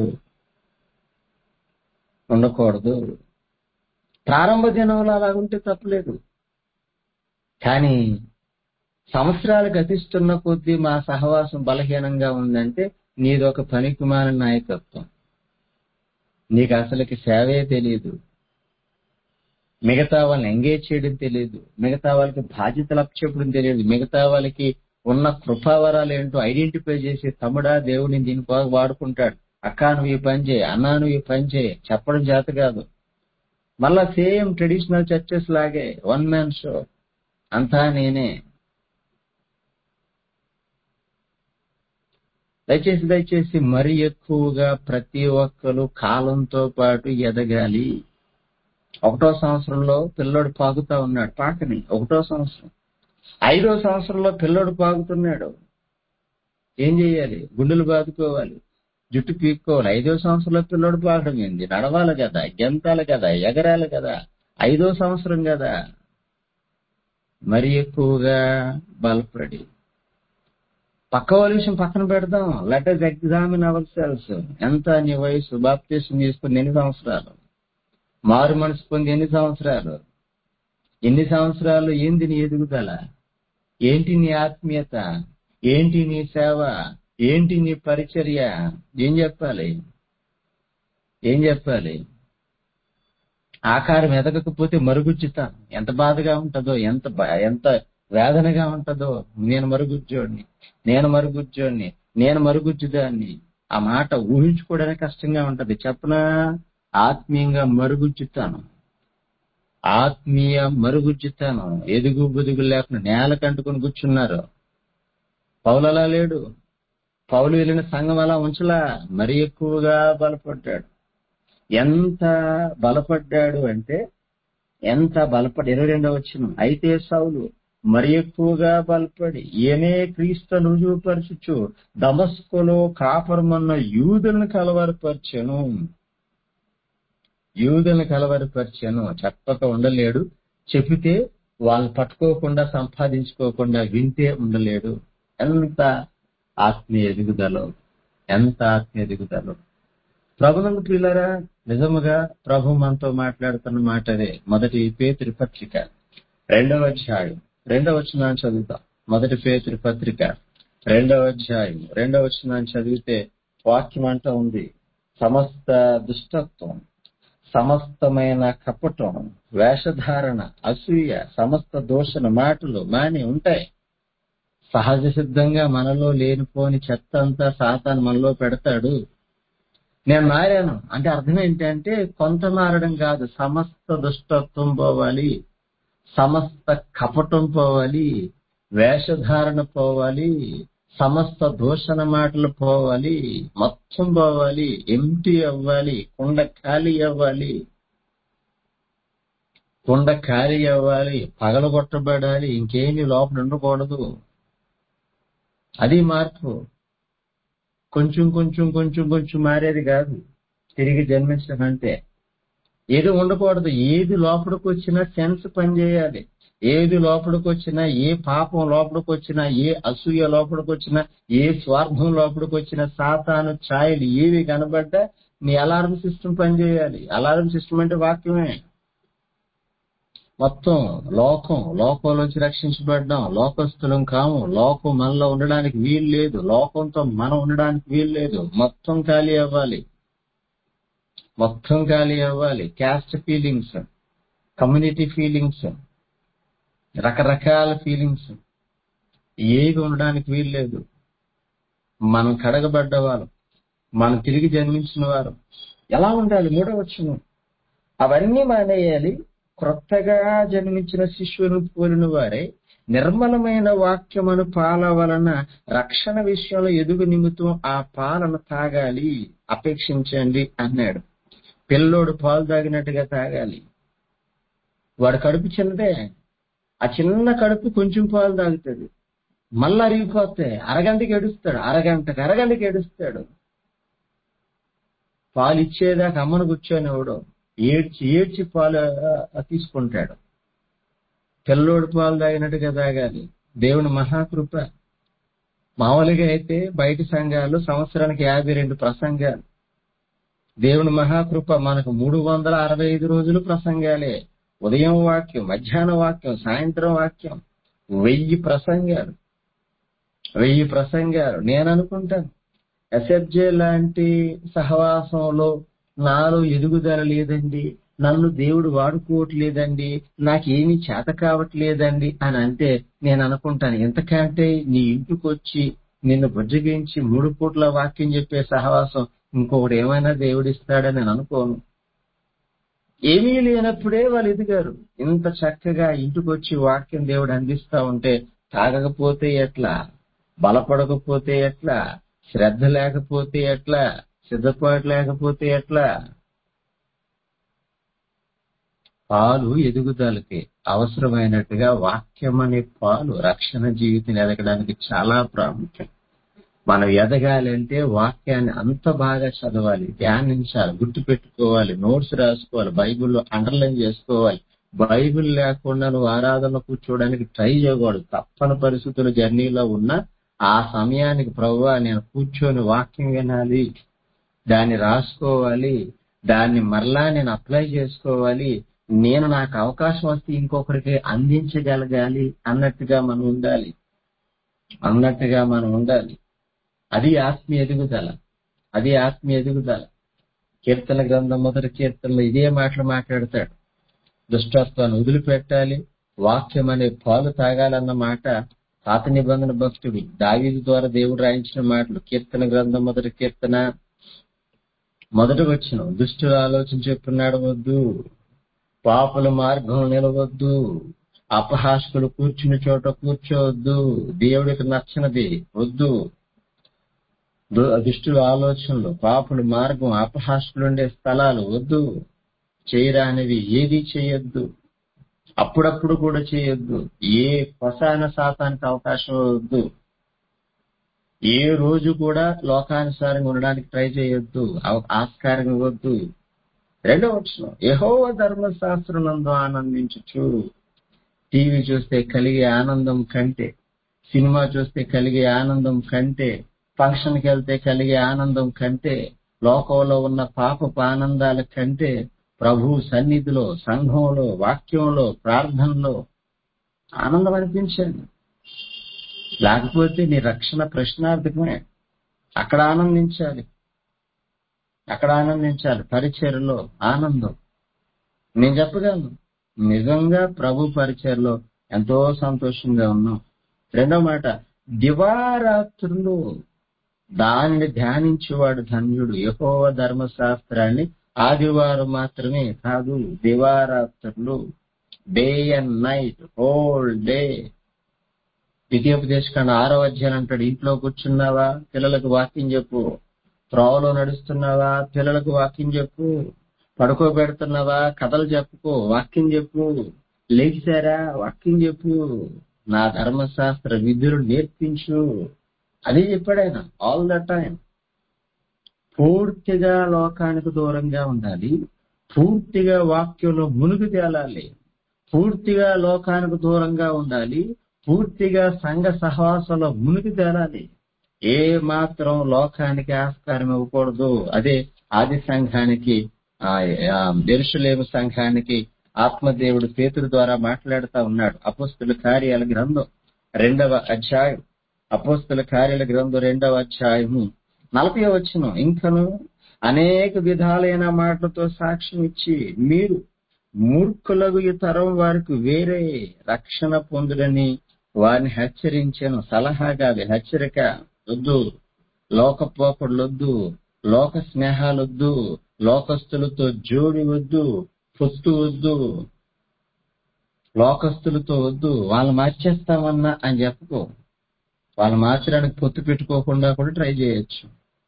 ఉండకూడదు ప్రారంభ దినంలో అలా ఉంటే తప్పలేదు కానీ సంవత్సరాలు గతిస్తున్న కొద్దీ మా సహవాసం బలహీనంగా ఉందంటే నీదొక పనికిమాల నాయకత్వం నీకు అసలుకి సేవే తెలియదు మిగతా వాళ్ళని ఎంగేజ్ చేయడం తెలియదు మిగతా వాళ్ళకి బాధ్యతలు అప్పచెప్పడం తెలియదు మిగతా వాళ్ళకి ఉన్న కృపావరాలు ఏంటో ఐడెంటిఫై చేసి తమ్ముడా దేవుడిని దీనికోసం వాడుకుంటాడు అక్క నువ్వు ఈ పని చేయి అన్నా నువ్వు ఈ పని చేయి చెప్పడం చేత కాదు మళ్ళా సేమ్ ట్రెడిషనల్ చర్చెస్ లాగే వన్ మ్యాన్ షో అంతా నేనే దయచేసి దయచేసి మరి ఎక్కువగా ప్రతి ఒక్కరు కాలంతో పాటు ఎదగాలి ఒకటో సంవత్సరంలో పిల్లోడు పాకుతా ఉన్నాడు పాకని ఒకటో సంవత్సరం ఐదో సంవత్సరంలో పిల్లోడు పాకుతున్నాడు ఏం చేయాలి గుండెలు బాదుకోవాలి జుట్టు పీక్కోవాలి ఐదో సంవత్సరంలో పిల్లోడు పాకడం ఏంది నడవాలి కదా గెంతాలి కదా ఎగరాలి కదా ఐదో సంవత్సరం కదా మరి ఎక్కువగా బలపడి పక్క వాళ్ళ విషయం పక్కన పెడదాం let us examine our selves ఎంత నీ వయసు బాప్తీసం తీసుకుని ఎన్ని సంవత్సరాలు మారు మనసు పొంది ఎన్ని సంవత్సరాలు ఎన్ని సంవత్సరాలు ఏంది నీ ఎదుగుదల ఏంటి నీ ఆత్మీయత ఏంటి నీ సేవ ఏంటి నీ పరిచర్య ఏం చెప్పాలి ఏం చెప్పాలి ఆకారం ఎదగకపోతే మరుగుజ్జుతాం ఎంత బాధగా ఉంటుందో ఎంత బ- ఎంత వేదనగా ఉంటుందో నేను మరుగుజ్జోడిని నేను మరుగుజ్జోడిని నేను మరుగుజ్జుదాన్ని ఆ మాట ఊహించుకోవడానికి కష్టంగా ఉంటది చెప్పనా ఆత్మీయంగా మరుగుజ్జుతాను ఆత్మీయ మరుగుజ్జుతాను ఎదుగు బుదుగు లేకుండా నేల కంటుకుని కూర్చున్నారు పౌలు అలా లేడు పౌలు వెళ్ళిన సంఘం అలా ఉంచలా మరి ఎక్కువగా బలపడ్డాడు ఎంత బలపడ్డాడు అంటే ఎంత బలపడి ఇరవై రెండవ వచ్చిన అయితే సౌలు మరి ఎక్కువగా బలపడి ఏమే క్రీస్తును రుజువుపరచుచు దమస్కులో కాపురమన్న యూదులను కలవరపరచెను యూదులను కలవరపరిచాను చెప్పక ఉండలేడు చెప్పితే వాళ్ళు పట్టుకోకుండా సంపాదించుకోకుండా వింటే ఉండలేడు ఎంత ఆత్మీయ ఎదుగుదలో ఎంత ఆత్మీయ ఎదుగుదలో ప్రభునందు ప్రియులరా నిజముగా ప్రభు మనతో మాట్లాడుతున్న మాట అదే మొదటి పేతురి పత్రిక రెండవ అధ్యాయం రెండవ వచనాన్ని చదువుతాం మొదటి పేతురి పత్రిక రెండవ అధ్యాయం రెండవ వచనాన్ని చదివితే వాక్యం అంటూ ఉంది సమస్త దుష్టత్వం సమస్తమైన కపటం వేషధారణ అసూయ సమస్త దోషణ మాటలు మాని ఉంటాయి సహజ సిద్ధంగా మనలో లేనిపోని చెత్త అంతా సాతాను మనలో పెడతాడు నేను మారాను అంటే అర్థం ఏంటంటే కొంత మారడం కాదు సమస్త దుష్టత్వం పోవాలి సమస్త కపటం పోవాలి వేషధారణ పోవాలి సమస్త దూషణ మాటలు పోవాలి మొత్తం పోవాలి ఎంటీ అవ్వాలి కుండ ఖాళీ అవ్వాలి కుండ ఖాళీ అవ్వాలి పగలగొట్టబడాలి ఇంకేమీ లోపల ఉండకూడదు అది మార్పు కొంచెం కొంచెం కొంచెం కొంచెం మారేది కాదు తిరిగి జన్మించడం అంటే ఏది ఉండకూడదు ఏది లోపలికి వచ్చినా సెన్స్ పనిచేయాలి ఏది లోపలికి వచ్చినా ఏ పాపం లోపలికి వచ్చినా ఏ అసూయ లోపలికి వచ్చినా ఏ స్వార్థం లోపలికి వచ్చినా సాతాను ఛాయలు ఏవి కనబడ్డా నీ అలారం సిస్టమ్ పనిచేయాలి అలారం సిస్టమ్ అంటే వాక్యమే మొత్తం లోకం లోకంలోంచి రక్షించబడ్డాం లోకస్తులం కాము లోకం మనలో ఉండడానికి వీలు లేదు లోకంతో మనం ఉండడానికి వీలు లేదు మొత్తం ఖాళీ అవ్వాలి మొత్తం ఖాళీ అవ్వాలి క్యాస్ట్ ఫీలింగ్స్ కమ్యూనిటీ ఫీలింగ్స్ రకరకాల ఫీలింగ్స్ ఏవి ఉండడానికి వీలు లేదు మనం కడగబడ్డ వారు మనం తిరిగి జన్మించిన వారు ఎలా ఉండాలి మూడో వచ్చును అవన్నీ మానేయాలి క్రొత్తగా జన్మించిన శిష్యుని పోలిన వారే నిర్మలమైన వాక్యమును పాల వలన రక్షణ విషయంలో ఎదుగు నిమిత్తం ఆ పాలను తాగాలి అపేక్షించండి అన్నాడు పిల్లోడు పాలు తాగినట్టుగా తాగాలి వాడు కడుపు చిన్నదే ఆ చిన్న కడుపు కొంచెం పాలు తాగుతుంది మళ్ళా అరిగిపోతే అరగంటకి ఏడుస్తాడు అరగంటకి అరగంటకి ఏడుస్తాడు పాలు ఇచ్చేదాకా అమ్మను కూర్చొనివాడు ఏడ్చి ఏడ్చి పాలు ఆ, తీసుకుంటాడు పిల్లోడు పాలు తాగినట్టుగా తాగాలి దేవుని మహాకృప మామూలుగా అయితే బయట సంఘాలు సంవత్సరానికి యాభై రెండు ప్రసంగాలు దేవుని మహాకృప మనకు మూడు వందల అరవై ఐదు రోజులు ప్రసంగాలే ఉదయం వాక్యం మధ్యాహ్నం వాక్యం సాయంత్రం వాక్యం వెయ్యి ప్రసంగాలు వెయ్యి ప్రసంగాలు నేను అనుకుంటాను ఎస్ఎఫ్జే లాంటి సహవాసంలో నాలో ఎదుగుదల లేదండి నన్ను దేవుడు వాడుకోవట్లేదండి నాకేమీ చేత కావట్లేదండి అని అంటే నేను అనుకుంటాను ఎంతకంటే నీ ఇంటికి వచ్చి నిన్ను బుజ్జగించి మూడు పూట్ల వాక్యం చెప్పే సహవాసం ఇంకొకటి ఏమైనా దేవుడిస్తాడని నేను అనుకోను ఏమీ లేనప్పుడే వాళ్ళు ఎదిగారు ఇంత చక్కగా ఇంటికి వచ్చి వాక్యం దేవుడు అందిస్తా ఉంటే తాగకపోతే ఎట్లా బలపడకపోతే ఎట్లా శ్రద్ధ లేకపోతే ఎట్లా సిద్ధపాటు లేకపోతే ఎట్లా పాలు ఎదుగుదలకి అవసరమైనట్టుగా వాక్యం అనే పాలు రక్షణ జీవితం ఎదగడానికి చాలా ప్రాముఖ్యం మనం ఎదగాలంటే వాక్యాన్ని అంత బాగా చదవాలి ధ్యానించాలి గుర్తు పెట్టుకోవాలి నోట్స్ రాసుకోవాలి బైబిల్లో అండర్లైన్ చేసుకోవాలి బైబిల్ లేకుండా నువ్వు ఆరాధన కూర్చోవడానికి ట్రై చేయకూడదు తప్పని పరిస్థితుల జర్నీలో ఉన్న ఆ సమయానికి ప్రభువా నేను కూర్చొని వాక్యం వినాలి దాన్ని రాసుకోవాలి దాన్ని మరలా నేను అప్లై చేసుకోవాలి నేను నాకు అవకాశం వస్తే ఇంకొకరికి అందించగలగాలి అన్నట్టుగా మనం ఉండాలి అన్నట్టుగా మనం ఉండాలి అది ఆత్మీయ ఎదుగుదల అది ఆత్మీయ ఎదుగుదల కీర్తన గ్రంథం మొదటి కీర్తనలో ఇదే మాటలు మాట్లాడతాడు దుష్టత్వాన్ని వదిలిపెట్టాలి వాక్యం అనే పాలు తాగాలన్న మాట పాత నిబంధన భక్తుడు దావీదు ద్వారా దేవుడు రాయించిన మాటలు కీర్తన గ్రంథం మొదటి కీర్తన మొదట వచ్చిన దుష్టుల ఆలోచన చెప్పున్నాడు వద్దు పాపుల మార్గం నిలవద్దు అపహాస్కులు కూర్చుని చోట కూర్చోవద్దు దేవుడికి నచ్చనిది వద్దు దు- దుష్టుల ఆలోచనలు పాపుల మార్గం అపహాస్కులుండే స్థలాలు వద్దు చేయరానివి ఏది చేయొద్దు అప్పుడప్పుడు కూడా చేయొద్దు ఏ పసాన శాతానికి అవకాశం వద్దు ఏ రోజు కూడా లోకానుసారంగా ఉండడానికి ట్రై చేయొద్దు అవ- ఆస్కారం ఇవ్వద్దు రెండో వచ్చిన యహోవ ధర్మశాస్త్రం నందు ఆనందించుచు టీవీ చూస్తే కలిగే ఆనందం కంటే సినిమా చూస్తే కలిగే ఆనందం కంటే ఫంక్షన్కి వెళ్తే కలిగే ఆనందం కంటే లోకంలో ఉన్న పాపపు ఆనందాల కంటే ప్రభు సన్నిధిలో సంఘంలో వాక్యంలో ప్రార్థనలో ఆనందం అనిపించండి లేకపోతే నీ రక్షణ ప్రశ్నార్థకమే అక్కడ ఆనందించాలి అక్కడ ఆనందించాలి పరిచయలో ఆనందం నేను చెప్పగలను నిజంగా ప్రభు పరిచయలో ఎంతో సంతోషంగా ఉన్నాం రెండో మాట దివారాత్రులు దానిని ధ్యానించేవాడు ధన్యుడు యహోవ ధర్మశాస్త్రాన్ని ఆదివారం మాత్రమే కాదు దివారాత్రులు day and night whole day ద్వితీయోపదేశకాండ ఆరో అధ్యాయం అంటాడు ఇంట్లో కూర్చున్నావా పిల్లలకు వాక్యం చెప్పు త్రోవలో నడుస్తున్నావా పిల్లలకు వాక్యం చెప్పు పడుకోబెడుతున్నావా కథలు చెప్పుకో వాక్యం చెప్పు లేచారా వాక్యం చెప్పు నా ధర్మశాస్త్ర విధులు నేర్పించు అది చెప్పాడు ఆయన ఆల్ ద టైం పూర్తిగా లోకానికి దూరంగా ఉండాలి పూర్తిగా వాక్యంలో మునిగి తేలాలి పూర్తిగా లోకానికి దూరంగా ఉండాలి పూర్తిగా సంఘ సహవాసంలో మునిగి తేలాలి ఏ మాత్రం లోకానికి ఆస్కారం ఇవ్వకూడదు అదే ఆది సంఘానికి ఆ ఆ, యెరూషలేము సంఘానికి ఆత్మదేవుడు పేతురు ద్వారా మాట్లాడుతా ఉన్నాడు అపోస్తుల కార్యాల గ్రంథం రెండవ అధ్యాయం అపోస్తుల కార్యాల గ్రంథం రెండవ అధ్యాయము నలభై వచ్చిన ఇంకను అనేక విధాలైన మాటలతో సాక్ష్యం ఇచ్చి మీరు మూర్ఖులకు ఈ తరం వారికి వేరే రక్షణ పొందుడని వారిని హెచ్చరించాను సలహా కాదు హెచ్చరిక వద్దు లోకపోకడలొద్దు లోక స్నేహాలొద్దు లోకస్తులతో జోడి వద్దు పొత్తు వద్దు లోకస్తులతో వద్దు వాళ్ళు మార్చేస్తామన్నా అని చెప్పుకో వాళ్ళు మార్చడానికి పొత్తు పెట్టుకోకుండా కూడా ట్రై చేయొచ్చు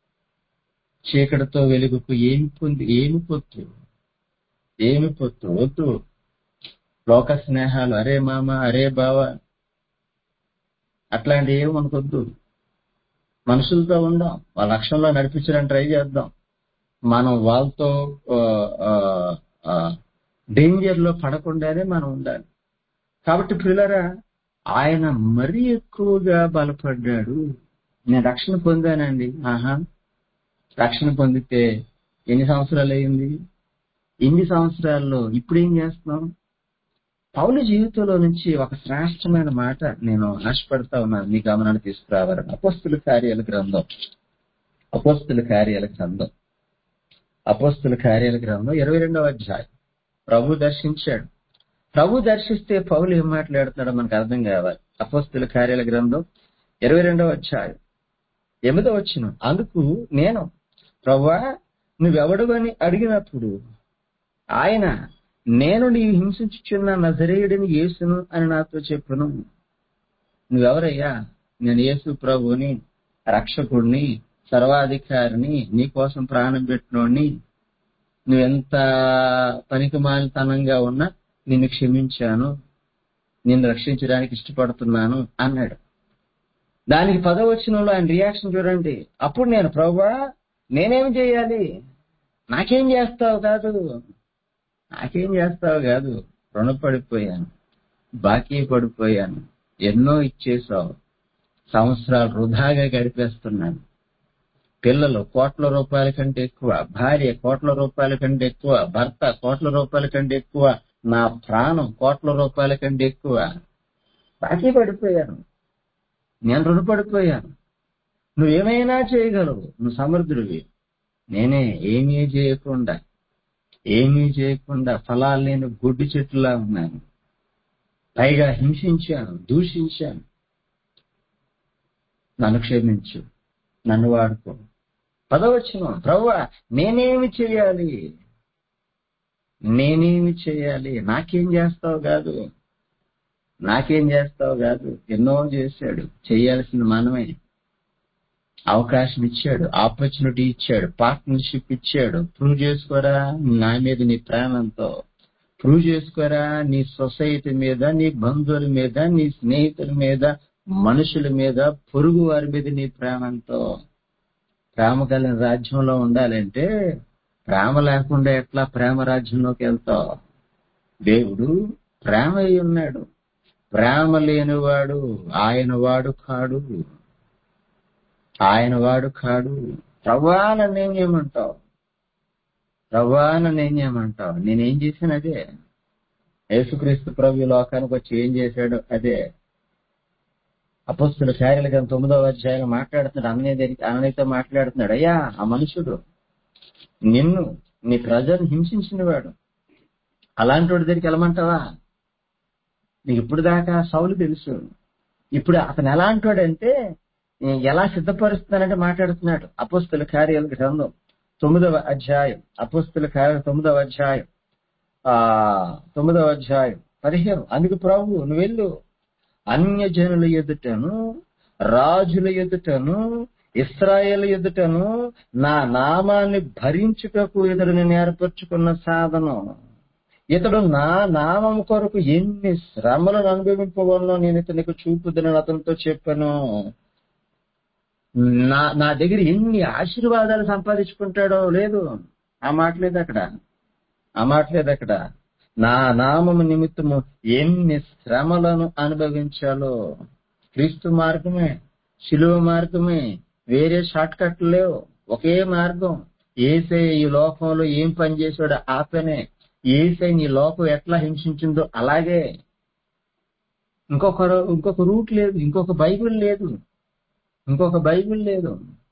చీకటితో వెలుగుకు ఏమి పొంది ఏమి పొత్తు ఏమి పొత్తు వద్దు లోక స్నేహాలు అరే మామ అరే బావ అట్లాంటి ఏమి మనకొద్దు మనుషులతో ఉందాం వాళ్ళ లక్ష్యంలో నడిపించడానికి ట్రై చేద్దాం మనం వాళ్ళతో డేంజర్ లో పడకుండానే మనం ఉండాలి కాబట్టి పిల్లరా ఆయన మరీ ఎక్కువగా బలపడ్డాడు నేను రక్షణ పొందానండి ఆహా రక్షణ పొందితే ఎన్ని సంవత్సరాలు అయింది ఎన్ని సంవత్సరాల్లో ఇప్పుడు ఏం చేస్తున్నాం పౌలు జీవితంలో నుంచి ఒక శ్రేష్టమైన మాట నేను ఆశపడతా ఉన్నాను మీ గమనాన్ని తీసుకురావాలని అపోస్తుల కార్యాల గ్రంథం అపోస్తుల కార్యాల గ్రంథం అపోస్తుల కార్యాల గ్రంథం ఇరవై రెండవ అధ్యాయం ప్రభు దర్శించాడు ప్రభు దర్శిస్తే పౌలు ఏం మాట్లాడుతున్నాడో మనకు అర్థం కావాలి అపోస్తుల కార్యాల గ్రంథం ఇరవై రెండవ అధ్యాయం ఎనిమిదో వచ్చిన అందుకు నేను ప్రవ్వా నువ్వెవడు అని అడిగినప్పుడు ఆయన నేను నీవు హింసించుచున్న నజరేయుడిని యేసును అని నాతో చెప్పును నువ్వెవరయ్యా నేను యేసు ప్రభుని రక్షకుడిని సర్వాధికారిని నీ కోసం ప్రాణం పెట్టినోడిని నువ్వెంత పనికిమాలితనంగా ఉన్నా నిన్ను క్షమించాను నిన్ను రక్షించడానికి ఇష్టపడుతున్నాను అన్నాడు దానికి పదవచనంలో ఆయన రియాక్షన్ చూడండి అప్పుడు నేను ప్రభా నేనేం చేయాలి నాకేం చేస్తావు కాదు నాకేం చేస్తావు కాదు రుణపడిపోయాను బాకీ పడిపోయాను ఎన్నో ఇచ్చేసావు సంవత్సరాలు వృధాగా గడిపేస్తున్నాను పిల్లలు కోట్ల రూపాయల కంటే ఎక్కువ భార్య కోట్ల రూపాయల కంటే ఎక్కువ భర్త కోట్ల రూపాయల కంటే ఎక్కువ నా ప్రాణం కోట్ల రూపాయల కంటే ఎక్కువ బాకీ పడిపోయాను నేను రుణపడిపోయాను నువ్వేమైనా చేయగలవు నువ్వు సమర్థుడివి నేనే ఏమీ చేయకుండా ఏమీ చేయకుండా ఫలాలు లేని గుడ్డి చెట్టులా ఉన్నాను పైగా హింసించాను దూషించాను నన్ను క్షమించు నన్ను వాడుకో పదవచ్చును ప్రవ్వా నేనేమి చేయాలి నేనేమి చేయాలి నాకేం చేస్తావు కాదు నాకేం చేస్తావు కాదు ఎన్నో చేశాడు చేయాల్సింది మనమే అవకాశం ఇచ్చాడు ఆపర్చునిటీ ఇచ్చాడు పార్ట్నర్షిప్ ఇచ్చాడు ప్రూవ్ చేసుకోరా నా మీద నీ ప్రేమంతో ప్రూవ్ చేసుకోరా నీ సొసైటీ మీద నీ బంధువుల మీద నీ స్నేహితుల మీద మనుషుల మీద పొరుగు వారి మీద నీ ప్రేమంతో ప్రేమ కలిగిన రాజ్యంలో ఉండాలంటే ప్రేమ లేకుండా ఎట్లా ప్రేమ రాజ్యంలోకి వెళ్తావు దేవుడు ప్రేమ అయి ఉన్నాడు ప్రేమ లేనివాడు ఆయన వాడు కాడు ఆయన వాడు కాడు ప్రవ్వా నన్నేం చేయమంటావు ప్రవ్వా నన్నేం చేయమంటావు నేనేం చేశాను అదే యేసుక్రీస్తు ప్రభు ఈ లోకానికి వచ్చి ఏం చేశాడు అదే అపస్తుల కార్యాల గ్రంథం తొమ్మిదవ అధ్యాయం మాట్లాడుతున్నాడు అన్నయ్య దగ్గరికి అన్నయ్యతో మాట్లాడుతున్నాడు అయ్యా ఆ మనుషుడు నిన్ను నీ ప్రజలను హింసించిన వాడు అలాంటి వాడి దగ్గరికి వెళ్ళమంటావా నీకు ఇప్పుడు దాకా సౌలు తెలుసు ఇప్పుడు అతను ఎలాంటి వాడంటే ఎలా సిద్ధపరుస్తున్నానంటే మాట్లాడుతున్నాడు అపుస్తుల కార్యాల గ్రంథం తొమ్మిదవ అధ్యాయం అపుస్తుల కార్యాల తొమ్మిదవ అధ్యాయం ఆ తొమ్మిదవ అధ్యాయం పదిహేను అందుకు ప్రభు నువ్వు వెళ్ళు అన్యజనుల ఎదుటను రాజుల ఎదుటను ఇస్రాయేల్ ఎదుటను నా నామాన్ని భరించుటకు ఇతడు నేను ఏర్పరచుకున్న సాధనం ఇతడు నా నామం కొరకు ఎన్ని శ్రమలను అనుభవింపవల్లో నేను ఇతనికి చూపుదనని అతనితో చెప్పాను నా నా దగ్గర ఎన్ని ఆశీర్వాదాలు సంపాదించుకుంటాడో లేదు ఆ మాట లేదు అక్కడ ఆ మాట లేదు అక్కడ నా నామము నిమిత్తము ఎన్ని శ్రమలను అనుభవించాలో క్రీస్తు మార్గమే శిలువ మార్గమే వేరే షార్ట్ కట్లు లేవు ఒకే మార్గం ఏసే ఈ లోకంలో ఏం పని చేసాడో ఆ పనే ఏసై నీ లోకం ఎట్లా హింసించిందో అలాగే ఇంకొక ఇంకొక రూట్ లేదు ఇంకొక బైబిల్ లేదు ఇంకొక బైబిల్ లేదు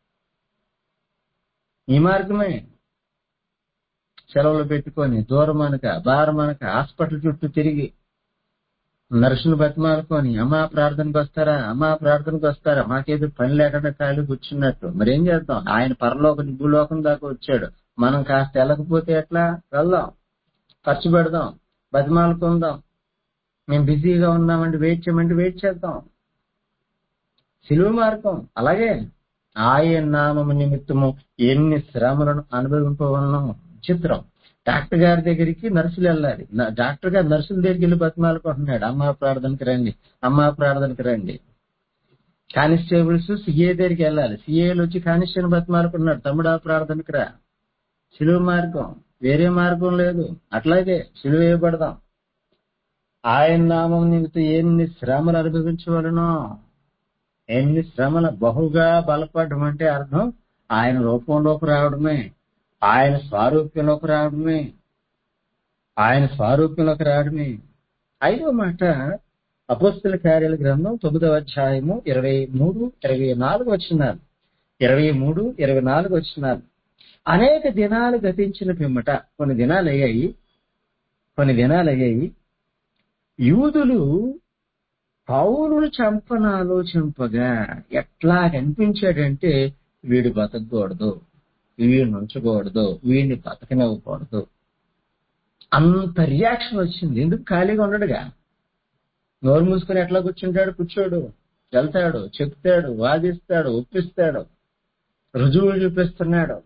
ఈ మార్గమే సెలవులు పెట్టుకొని దూరం అనక భారం అనక హాస్పిటల్ చుట్టూ తిరిగి నర్సును బతిమాలుకొని అమ్మా ప్రార్థనకు వస్తారా అమ్మా ప్రార్థనకు వస్తారా మాకేదో పని లేకుండా ఖాళీ కూర్చున్నట్టు మరేం చేద్దాం ఆయన పరలోకం భూలోకం దాకా వచ్చాడు మనం కాస్త వెళ్ళకపోతే ఎట్లా వెళ్దాం ఖర్చు పెడదాం బతిమాలుకుందాం మేము బిజీగా ఉన్నామంటే వెయిట్ చేయమంటే వెయిట్ చేద్దాం సిలువ మార్గం అలాగే ఆయన నామము నిమిత్తము ఎన్ని శ్రమలను అనుభవింపవలను చిత్రం డాక్టర్ గారి దగ్గరికి నర్సులు వెళ్ళాలి డాక్టర్ గారు నర్సుల దగ్గరికి వెళ్ళి బతిమాలుకుంటున్నాడు అమ్మ ప్రార్థనకి రండి అమ్మ ప్రార్థనకి రండి కానిస్టేబుల్స్ సిఏ దగ్గరికి వెళ్ళాలి సిఏలు వచ్చి కానిస్టేబుల్ బతిమాలుకున్నాడు తమ్ముడా ప్రార్థనకు రా సిలువ మార్గం వేరే మార్గం లేదు అట్లాగే సిలువ వేయబడదాం ఆయన నామం నిమిత్తం ఎన్ని శ్రమలు అనుభవించవలనో ఎన్ని శ్రమలు బహుగా బలపడడం అంటే అర్థం ఆయన రూపంలోకి రావడమే ఆయన స్వారూప్యంలోకి రావడమే ఆయన స్వారూప్యంలోకి రావడమే ఐదో మాట అపోస్తుల కార్యాల గ్రంథం తొమ్మిదవ అధ్యాయము ఇరవై మూడు ఇరవై నాలుగు వచ్చినారు ఇరవై మూడు ఇరవై నాలుగు వచ్చినారు అనేక దినాలు గతించిన పిమ్మట కొన్ని దినాలు అయ్యాయి కొన్ని దినాలు అయ్యాయి యూదులు పౌరులు చంపన ఆలోచింపగా ఎట్లా కనిపించాడంటే వీడు బతకూడదు వీడిని ఉంచకూడదు వీడిని బతకనివ్వకూడదు అంత రియాక్షన్ వచ్చింది ఎందుకు ఖాళీగా ఉండడుగా నోరు మూసుకొని ఎట్లా కూర్చుంటాడు కూర్చోడు వెళ్తాడు చెప్తాడు వాదిస్తాడు ఒప్పిస్తాడు రుజువులు చూపిస్తున్నాడు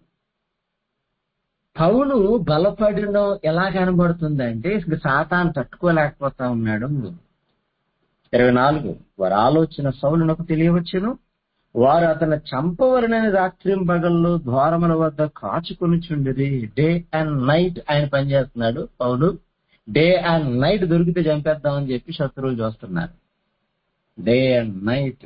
పౌలు బలపడడం ఎలా కనబడుతుందంటే ఇక సాతాను తట్టుకోలేకపోతా ఉన్నాడు ఇరవై నాలుగు వారి ఆలోచన సౌలునకు తెలియవచ్చును వారు అతను చంపవలనని రాత్రింబగళ్ళు ద్వారముల వద్ద కాచుకొని చుండిరి డే అండ్ నైట్ ఆయన పనిచేస్తున్నాడు పౌలు డే అండ్ నైట్ దొరికితే చంపేద్దామని చెప్పి శత్రువులు చూస్తున్నారు డే అండ్ నైట్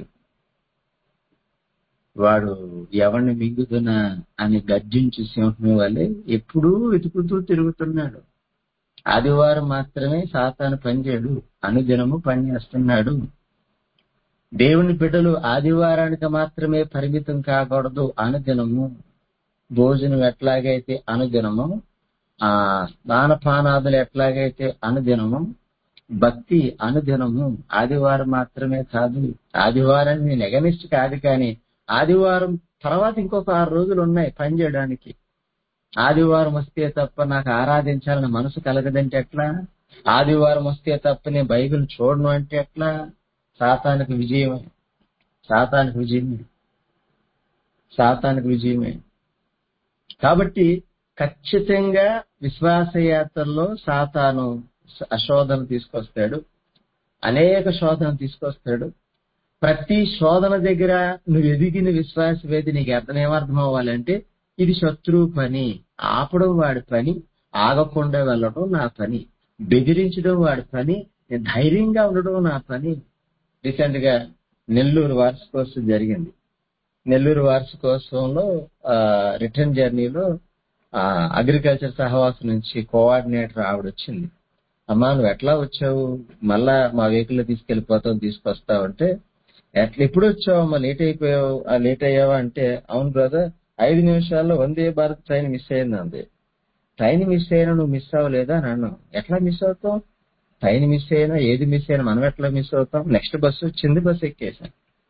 వాడు ఎవరిని మింగుతున్నా అని గర్జించి సింహం వల్లే ఎప్పుడూ వెతుకుతూ తిరుగుతున్నాడు ఆదివారం మాత్రమే సాతాను పనిచేయడు అనుదినము పనిచేస్తున్నాడు దేవుని బిడ్డలు ఆదివారానికి మాత్రమే పరిమితం కాకూడదు అనుదినము భోజనం ఎట్లాగైతే అనుదినము ఆ స్నానపానాదులు ఎట్లాగైతే అనుదినము భక్తి అనుదినము ఆదివారం మాత్రమే కాదు ఆదివారం నేను ఎగనిస్ట్ కాదు కానీ ఆదివారం తర్వాత ఇంకొక ఆరు రోజులు ఉన్నాయి పని చేయడానికి ఆదివారం వస్తే తప్ప నాకు ఆరాధించాలని మనసు కలగదంటే ఎట్లా ఆదివారం వస్తే తప్ప నేను బైబిల్ చూడను అంటే ఎట్లా సాతానికి విజయమే సాతానికి విజయమే సాతానికి విజయమే కాబట్టి ఖచ్చితంగా విశ్వాసయాత్రలో సాతాను అశోధన తీసుకొస్తాడు అనేక శోధన తీసుకొస్తాడు ప్రతి శోధన దగ్గర నువ్వు ఎదిగిన విశ్వాసవేది నీకు అర్థం ఏమర్థం అవ్వాలంటే ఇది శత్రువు పని ఆపడం వాడి పని ఆగకుండా వెళ్ళడం నా పని బెదిరించడం వాడి పని ధైర్యంగా ఉండడం నా పని రీసెంట్ గా నెల్లూరు వార్షికోత్సవం జరిగింది నెల్లూరు వార్షికోత్సవంలో రిటర్న్ జర్నీలో అగ్రికల్చర్ సహవాసం నుంచి కోఆర్డినేటర్ ఆవిడ వచ్చింది అమ్మా నువ్వు ఎట్లా వచ్చావు మళ్ళా మా వెహికల్ తీసుకెళ్లిపోతావు తీసుకొస్తావు అంటే ఎట్లా ఎప్పుడు వచ్చావమ్మా లేట్ అయిపోయావు లేట్ అయ్యావా అంటే అవును బ్రదర్ ఐదు నిమిషాల్లో వందే భారత్ ట్రైన్ మిస్ అయింది అంది ట్రైన్ మిస్ అయినా నువ్వు మిస్ అవ్వలేదా అని అన్నావు ఎట్లా మిస్ అవుతావు ట్రైన్ మిస్ అయినా ఏది మిస్ అయినా మనం ఎట్లా మిస్ అవుతాం నెక్స్ట్ బస్సు వచ్చింది బస్సు ఎక్కేసాం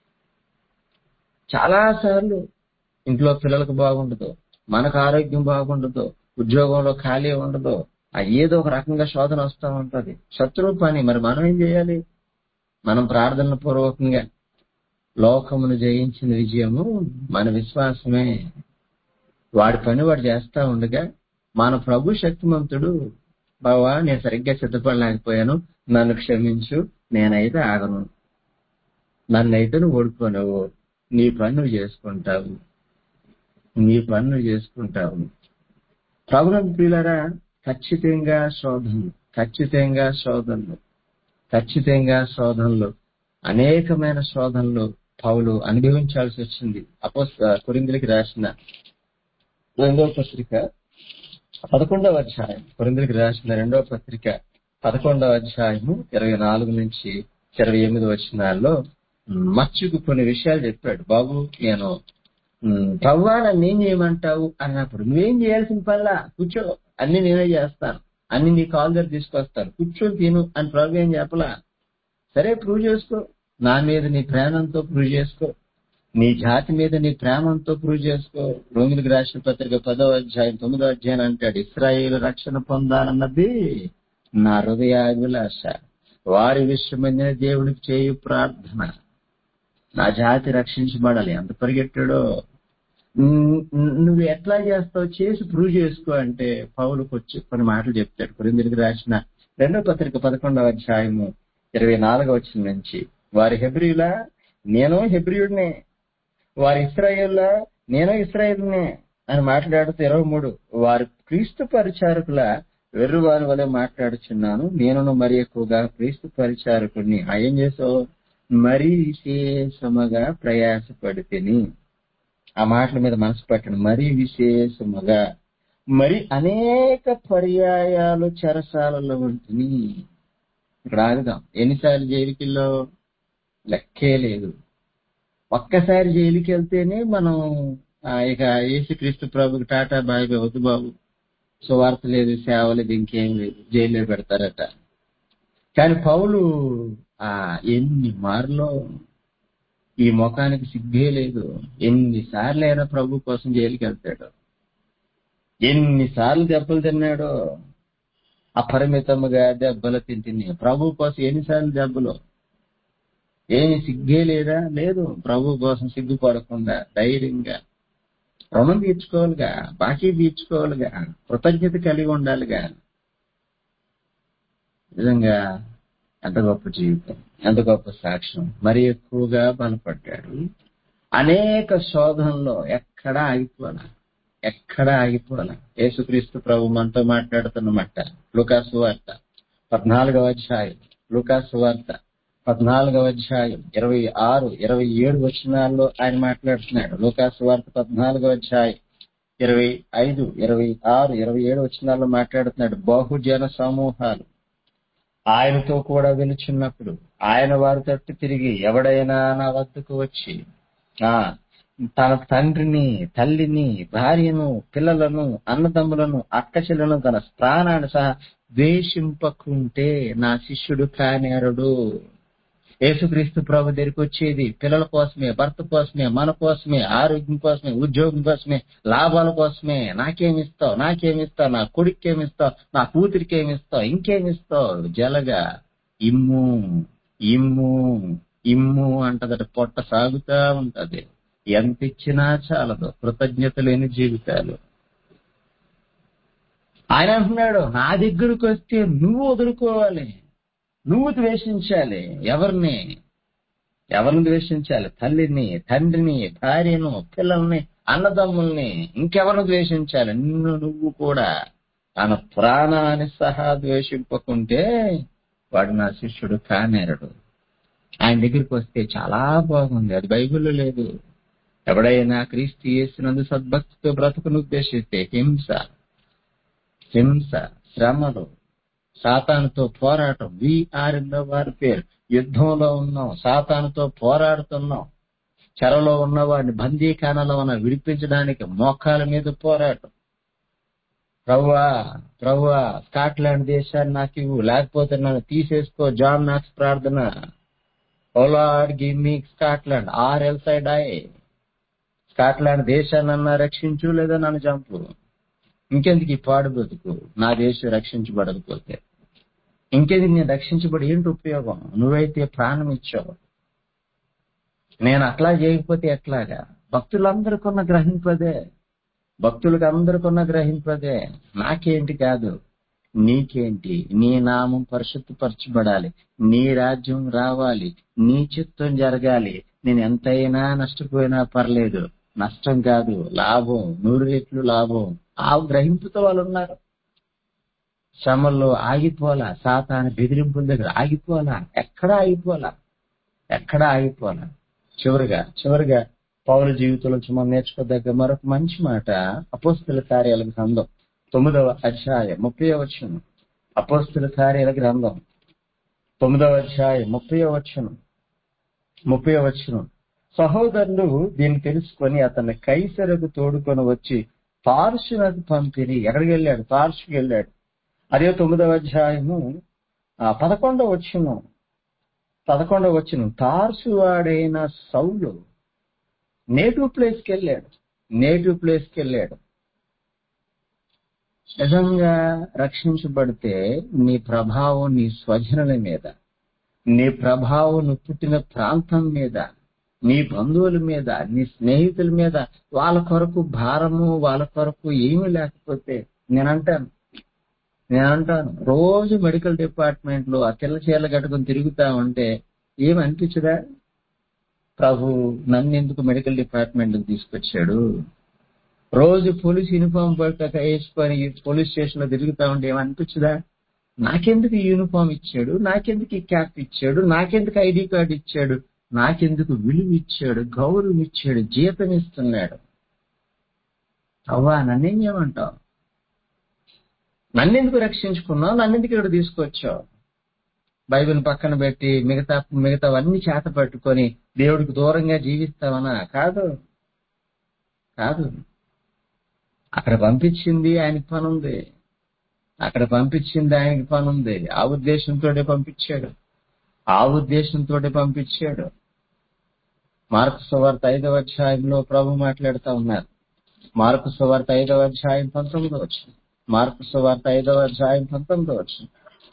చాలా సార్లు ఇంట్లో పిల్లలకు బాగుండదు మనకు ఆరోగ్యం బాగుండదు ఉద్యోగంలో ఖాళీ ఉండదు ఆ ఏదో ఒక రకంగా శోధన వస్తూ ఉంటది శత్రువు పని మరి మనం ఏం చేయాలి మనం ప్రార్థన పూర్వకంగా లోకమును జయించిన విజయము మన విశ్వాసమే వాడి పని వాడు చేస్తా ఉండగా మన ప్రభు శక్తిమంతుడు బావా నేను సరిగ్గా సిద్ధపడలేకపోయాను నన్ను క్షమించు నేనైతే ఆగను నన్నైతే నువ్వు ఓడిపోనవు నీ పని నువ్వు చేసుకుంటావు నీ పని నువ్వు చేసుకుంటావు ప్రభుత్వ ప్రియులరా ఖచ్చితంగా శోధనలు ఖచ్చితంగా శోధనలు ఖచ్చితంగా శోధనలు అనేకమైన శోధనలు పౌలు అనుభవించాల్సి వచ్చింది అపో కొరిందులకి రాసిన రెండవ పత్రిక పదకొండవ అధ్యాయం కొరిందులకి రాసిన రెండవ పత్రిక పదకొండవ అధ్యాయము ఇరవై నాలుగు నుంచి ఇరవై ఎనిమిది వచ్చినాల్లో మచ్చుకు కొన్ని విషయాలు చెప్పాడు బాబు నేను ప్రవ్వా నన్ను ఏం చేయమంటావు అన్నప్పుడు నువ్వేం చేయాల్సిన పనిలా కూర్చో అన్ని నేనే చేస్తాను అన్ని నీ కాల్ దగ్గర తీసుకొస్తాను కూర్చొని తిను అని ప్రభు ఏం చెప్పలా సరే ప్రూవ్ చేసుకో నా మీద నీ ప్రేమంతో ప్రూవ్ చేసుకో నీ జాతి మీద నీ ప్రేమంతో ప్రూవ్ చేసుకో రోమిలికి రాసిన పత్రిక పదో అధ్యాయం తొమ్మిదో అధ్యాయం అంటాడు ఇస్రాయేల్ రక్షణ పొందాలన్నది నా హృదయాభిలాష వారి విషయమైన దేవునికి చేయు ప్రార్థన నా జాతి రక్షించబడాలి ఎంత పరిగెట్టాడో నువ్వు ఎట్లా చేస్తావు చేసి ప్రూవ్ చేసుకో అంటే పౌలకు వచ్చి కొన్ని మాటలు చెప్తాడు కొరిందులకు రాసిన రెండో పత్రిక పదకొండవ అధ్యాయము ఇరవై నాలుగో వచ్చిన నుంచి వారి హెబ్రిలా నేను హెబ్రియుడినే వారి ఇస్రాయేల్ నేను ఇస్రాయేల్నే అని మాట్లాడుతూ ఇరవై మూడు వారి క్రీస్తు పరిచారకుల వెర్రువారి వలె మాట్లాడుచున్నాను నేను మరి ఎక్కువగా క్రీస్తు పరిచారకుడిని ఆ ఏం చేసావు మరీ విశేషముగా ప్రయాసపడితేని ఆ మాటల మీద మనసు పెట్టండి మరీ విశేషముగా మరి అనేక పర్యాయాలు చెరసాలలో ఉంటుంది ఇక్కడ ఆగుదాం ఎన్నిసార్లు జైలుకిల్లో లెక్కే లేదు ఒక్కసారి జైలుకి వెళ్తేనే మనం ఆ, ఇక యేసుక్రీస్తు ప్రభుకి టాటా బాయ్ బాయ్ వద్దు బాబు సువార్త లేదు సేవ లేదు ఇంకేం లేదు జైల్లో పెడతారట కానీ పౌలు ఆ ఎన్ని మార్లో ఈ ముఖానికి సిగ్గే లేదు ఎన్నిసార్లు అయినా ప్రభు కోసం జైలుకి వెళ్తాడు ఎన్నిసార్లు దెబ్బలు తిన్నాడో అపరిమితముగా దెబ్బలు తింటుంది ప్రభు కోసం ఎన్నిసార్లు దెబ్బలు ఏమి సిగ్గే లేదా లేదు ప్రభు కోసం సిగ్గుపడకుండా ధైర్యంగా రుణం తీర్చుకోవాలిగా బాకీ తీర్చుకోవాలిగా కృతజ్ఞత కలిగి ఉండాలిగా నిజంగా ఎంత గొప్ప జీవితం ఎంత గొప్ప సాక్ష్యం మరి ఎక్కువగా బలపడ్డాడు అనేక శోధనలో ఎక్కడా ఆగిపోలా ఎక్కడా ఆగిపోలా యేసుక్రీస్తు ప్రభు మనతో మాట్లాడుతున్నమాట లూకాసు వార్త పద్నాలుగవ అధ్యాయం లూకాసు వార్త పద్నాలుగవ అధ్యాయం ఇరవై ఆరు ఇరవై ఏడు వచనాల్లో ఆయన మాట్లాడుతున్నాడు లూకాసు వార్త పద్నాలుగవ అధ్యాయం ఇరవై ఐదు ఇరవై ఆరు ఇరవై ఏడు వచనాల్లో మాట్లాడుతున్నాడు బహుజన సమూహాలు ఆయనతో కూడా వెలుచున్నప్పుడు ఆయన వారి తట్టు తిరిగి ఎవడైనా నా వద్దకు వచ్చి ఆ తన తండ్రిని తల్లిని భార్యను పిల్లలను అన్నదమ్ములను అక్కచెలను తన ప్రాణాన్ని సహా ద్వేషింపకుంటే నా శిష్యుడు కానేరడు యేసుక్రీస్తు ప్రభు దగ్గరికి వచ్చేది పిల్లల కోసమే భర్త కోసమే మన కోసమే ఆరోగ్యం కోసమే ఉద్యోగం కోసమే లాభాల కోసమే నాకేమిస్తావు నాకేమిస్తావు నా కొడుకేమిస్తావు నా కూతురికి ఏమిస్తావు ఇంకేమిస్తావు జలగా ఇమ్ము ఇమ్ము ఇమ్ము అంటదట పొట్ట సాగుతా ఉంటది ఎంత ఇచ్చినా చాలదు కృతజ్ఞత లేని జీవితాలు ఆయన అంటున్నాడు నా దగ్గరకు వస్తే నువ్వు వదులుకోవాలి నువ్వు ద్వేషించాలి ఎవరిని ఎవరిని ద్వేషించాలి తల్లిని తండ్రిని భార్యను పిల్లల్ని అన్నదమ్ముల్ని ఇంకెవరిని ద్వేషించాలి నిన్ను నువ్వు కూడా తన ప్రాణాన్ని సహా ద్వేషింపకుంటే వాడు నా శిష్యుడు కానేరడు ఆయన దగ్గరికి వస్తే చాలా బాగుంది అది బైబిల్లో లేదు ఎవడైనా క్రీస్తు చేసినందు సద్భక్తితో బ్రతుకును ఉద్దేశిస్తే హింస హింస శ్రమలు సాతానుతో పోరాటం వీఆర్ ఇన్ ద వారి పేరు యుద్ధంలో ఉన్నాం సాతానుతో పోరాడుతున్నాం చెరలో ఉన్నవాడిని బందీఖానాలో ఉన్న విడిపించడానికి మోకాల మీద పోరాటం ప్రవ్వా ప్రవ్వా స్కాట్లాండ్ దేశాన్ని నాకు ఇవ్వు లేకపోతే నన్ను తీసేసుకో జాన్ నాక్స్ ప్రార్థన O Lord give me Scotland or ఎల్ సైడ్ ఐ స్కాట్లాండ్ దేశాన్ని రక్షించు లేదా నన్ను చంపు ఇంకెందుకు ఈ పాడు బ్రతుకు నా దేశం రక్షించబడకపోతే ఇంకెందుకు నేను రక్షించబడి ఏంటి ఉపయోగం నువ్వైతే ప్రాణం ఇచ్చావు నేను అట్లా చేయకపోతే ఎట్లాగా భక్తులందరికీ ఉన్న గ్రహింపదే భక్తులకు అందరికీ ఉన్న గ్రహింపదే నాకేంటి కాదు నీకేంటి నీ నామం పరిశుద్ధపరచబడాలి నీ రాజ్యం రావాలి నీ చిత్తం జరగాలి నేను ఎంతైనా నష్టపోయినా పర్లేదు నష్టం కాదు లాభం నూరు రెట్లు లాభం ఆ గ్రహింపుతో వాళ్ళు ఉన్నారు శ్రమల్లో ఆగిపోలా సాతాన బెదిరింపుల దగ్గర ఆగిపోలా ఎక్కడా ఆగిపోలా ఎక్కడా ఆగిపోలా చివరిగా చివరిగా పౌర జీవితంలో నుంచి మనం నేర్చుకోదగ్గ మరొక మంచి మాట అపోస్తుల కార్యాల గ్రంథం తొమ్మిదవ అధ్యాయం ముప్పై వచ్చును అపోస్తుల కార్యాల గ్రంథం తొమ్మిదవ అధ్యాయం ముప్పై వచ్చును ముప్పై వచ్చును సహోదరులు దీన్ని తెలుసుకొని అతన్ని కైసరకు తోడుకొని వచ్చి తార్షునకు పంపిణీ ఎక్కడికి వెళ్ళాడు తార్షుకి వెళ్ళాడు అదే తొమ్మిదవ అధ్యాయము ఆ పదకొండవ వచ్చును పదకొండవ వచ్చును తార్సు వాడైన సౌలు నేటివ్ ప్లేస్కి వెళ్ళాడు నేటివ్ ప్లేస్కి వెళ్ళాడు నిజంగా రక్షించబడితే నీ ప్రభావం నీ స్వజనుల మీద నీ ప్రభావం నువ్వు పుట్టిన ప్రాంతం మీద నీ బంధువుల మీద నీ స్నేహితుల మీద వాళ్ళ కొరకు భారము వాళ్ళ కొరకు ఏమీ లేకపోతే నేనంటాను నేనంటాను రోజు మెడికల్ డిపార్ట్మెంట్ లో ఆ తెల్ల చీరలు కట్టుకుని తిరుగుతా ఉంటే ఏమి అనిపించదా ప్రభు నన్ను ఎందుకు మెడికల్ డిపార్ట్మెంట్ తీసుకొచ్చాడు రోజు పోలీస్ యూనిఫామ్ పట్టుక వేసుకొని పోలీస్ స్టేషన్ లో తిరుగుతా ఉంటే ఏమనిపించదా నాకెందుకు ఈ యూనిఫామ్ ఇచ్చాడు నాకెందుకు ఈ క్యాప్ ఇచ్చాడు నాకెందుకు ఐడి కార్డు ఇచ్చాడు నాకెందుకు విలువ ఇచ్చాడు గౌరవం ఇచ్చాడు జీతం ఇస్తున్నాడు అవ్వా నన్నేం చేయమంటావు నన్నెందుకు రక్షించుకున్నావు నన్నెందుకు ఇక్కడ తీసుకొచ్చావు బైబిల్ పక్కన పెట్టి మిగతా మిగతావన్నీ చేత పట్టుకొని దేవుడికి దూరంగా జీవిస్తావనా కాదు కాదు అక్కడ పంపించింది ఆయనకి పని ఉంది అక్కడ పంపించింది ఆయనకి పని ఉంది ఆ ఉద్దేశంతోనే పంపించాడు ఆ ఉద్దేశంతో పంపించాడు మార్కు సువార్త ఐదవ అధ్యాయంలో ప్రభు మాట్లాడుతూ ఉన్నారు మార్కు సువార్త ఐదవ అధ్యాయం పంతొమ్మిదో వచ్చింది మార్కు సువార్త ఐదవ అధ్యాయం పంతొమ్మిదో వచ్చింది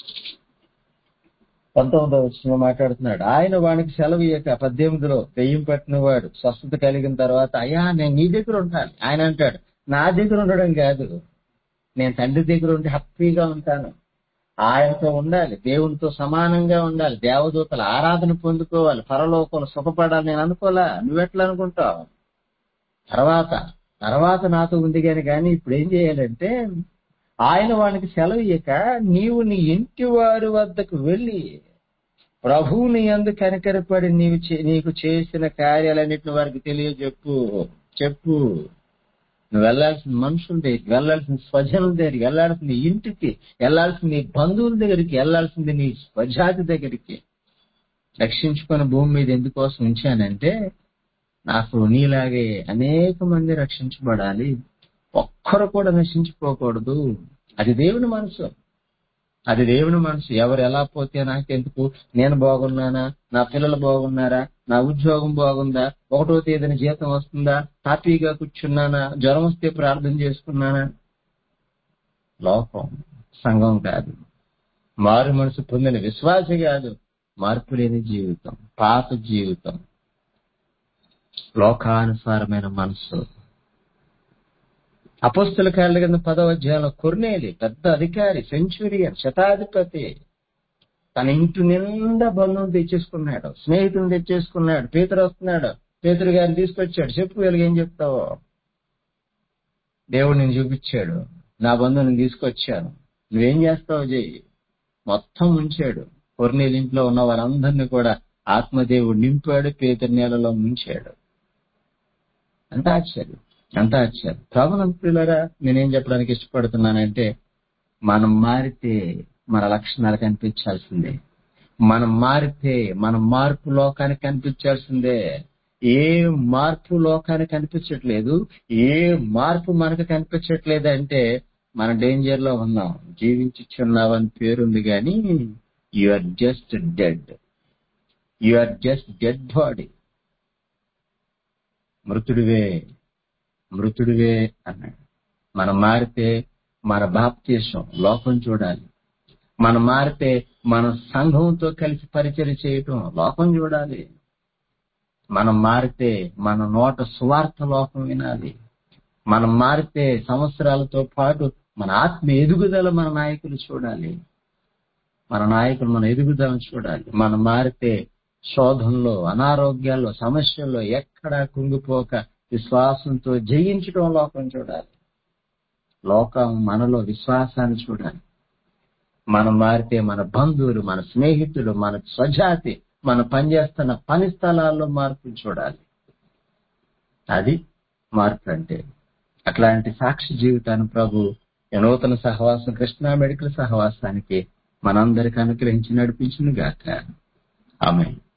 పంతొమ్మిదో వచ్చిన మాట్లాడుతున్నాడు ఆయన వానికి సెలవు ఇయ్యక పద్దెనిమిదిలో దెయ్యం పట్టిన వాడు స్వస్థత కలిగిన తర్వాత అయ్యా నేను నీ దగ్గర ఉంటాను ఆయన అంటాడు నా దగ్గర ఉండడం కాదు నేను తండ్రి దగ్గర ఉండి హ్యాపీగా ఉంటాను ఆయనతో ఉండాలి దేవునితో సమానంగా ఉండాలి దేవదూతల ఆరాధన పొందుకోవాలి పరలోకంలో సుఖపడాలి నేను అనుకోలే నువ్వెట్లా అనుకుంటావు తర్వాత తర్వాత నాతో ఉంది కానీ కానీ ఇప్పుడు ఏం చేయాలంటే ఆయన వానికి సెలవు ఇయ్యక నీవు నీ ఇంటి వారి వద్దకు వెళ్ళి ప్రభువు నీ అందు కనికరపడి నీవు చే- నీకు చేసిన కార్యాలన్నింటిని వారికి తెలియజెప్పు చెప్పు నువ్వు వెళ్లాల్సిన మనుషుల దగ్గరికి వెళ్లాల్సిన స్వజనుల దగ్గరికి వెళ్లాల్సిన ఇంటికి వెళ్లాల్సిన నీ బంధువుల దగ్గరికి వెళ్లాల్సింది నీ స్వజాతి దగ్గరికి రక్షించుకున్న భూమి మీద ఎందుకోసం ఉంచానంటే నాకు నీలాగే అనేక మంది రక్షించబడాలి ఒక్కరు కూడా నశించిపోకూడదు అది దేవుని మనసు అది దేవుని మనసు ఎవరు ఎలా పోతే నాకెందుకు నేను బాగున్నానా నా పిల్లలు బాగున్నారా నా ఉద్యోగం బాగుందా ఒకటో తేదీన జీతం వస్తుందా హ్యాపీగా కూర్చున్నానా జ్వరం వస్తే ప్రార్థన చేసుకున్నానా లోకం సంఘం కాదు మారు మనసు పొందిన విశ్వాస కాదు మార్పు లేని జీవితం పాత జీవితం లోకానుసారమైన మనసు అపస్తుల కాళ్ళ కింద పదవ అధ్యాయంలో కొర్నేలి పెద్ద అధికారి సెంచురియన్ శతాధిపతి తన ఇంటి నిండా బంధం తెచ్చేసుకున్నాడు స్నేహితుని తెచ్చేసుకున్నాడు పేతురు వస్తున్నాడు పేతురు గారిని తీసుకొచ్చాడు చెప్పు వీళ్ళకి ఏం చెప్తావో దేవుడు నేను చూపించాడు నా బంధువు నేను తీసుకొచ్చాను నువ్వేం చేస్తావు చెయ్యి మొత్తం ఉంచాడు కొర్నేలి ఇంట్లో ఉన్న వారందరినీ కూడా ఆత్మదేవుడు నింపాడు పేతురు నేలలో ముంచాడు అంత ఆశ్చర్యం అంత ఆశ్చర్యం ప్రభునంతులారా నేనేం చెప్పడానికి ఇష్టపడుతున్నానంటే మనం మారితే మన లక్షణాలు కనిపించాల్సిందే మనం మారితే మన మార్పు లోకానికి కనిపించాల్సిందే ఏ మార్పు లోకానికి కనిపించట్లేదు ఏ మార్పు మనకు కనిపించట్లేదు అంటే మన డేంజర్ లో ఉన్నాం జీవించుచున్నావు అని పేరుంది కానీ you are just dead you are just dead body మృతుడివే మృతుడివే అన్నాడు మనం మారితే మన బాప్తీసం లోకం చూడాలి మనం మారితే మన సంఘంతో కలిసి పరిచయం చేయటం లోకం చూడాలి మనం మారితే మన నోట స్వార్థ లోకం వినాలి మనం మారితే సంవత్సరాలతో పాటు మన ఆత్మ ఎదుగుదల మన నాయకులు చూడాలి మన నాయకులు మన ఎదుగుదలను చూడాలి మనం మారితే శోధంలో అనారోగ్యాల్లో సమస్యల్లో ఎక్కడా కుంగిపోక విశ్వాసంతో జయించడం లోకం చూడాలి లోకం మనలో విశ్వాసాన్ని చూడాలి మనం మారితే మన బంధువులు మన స్నేహితులు మన స్వజాతి మన పనిచేస్తున్న పని స్థలాల్లో మార్పులు చూడాలి అది మార్పు అంటే అట్లాంటి సాక్షి జీవితాన్ని ప్రభు ఈ నూతన సహవాసం కృష్ణా మెడికల్ సహవాసానికి మనందరికి అనుగ్రహించి నడిపించిన గాక ఆమె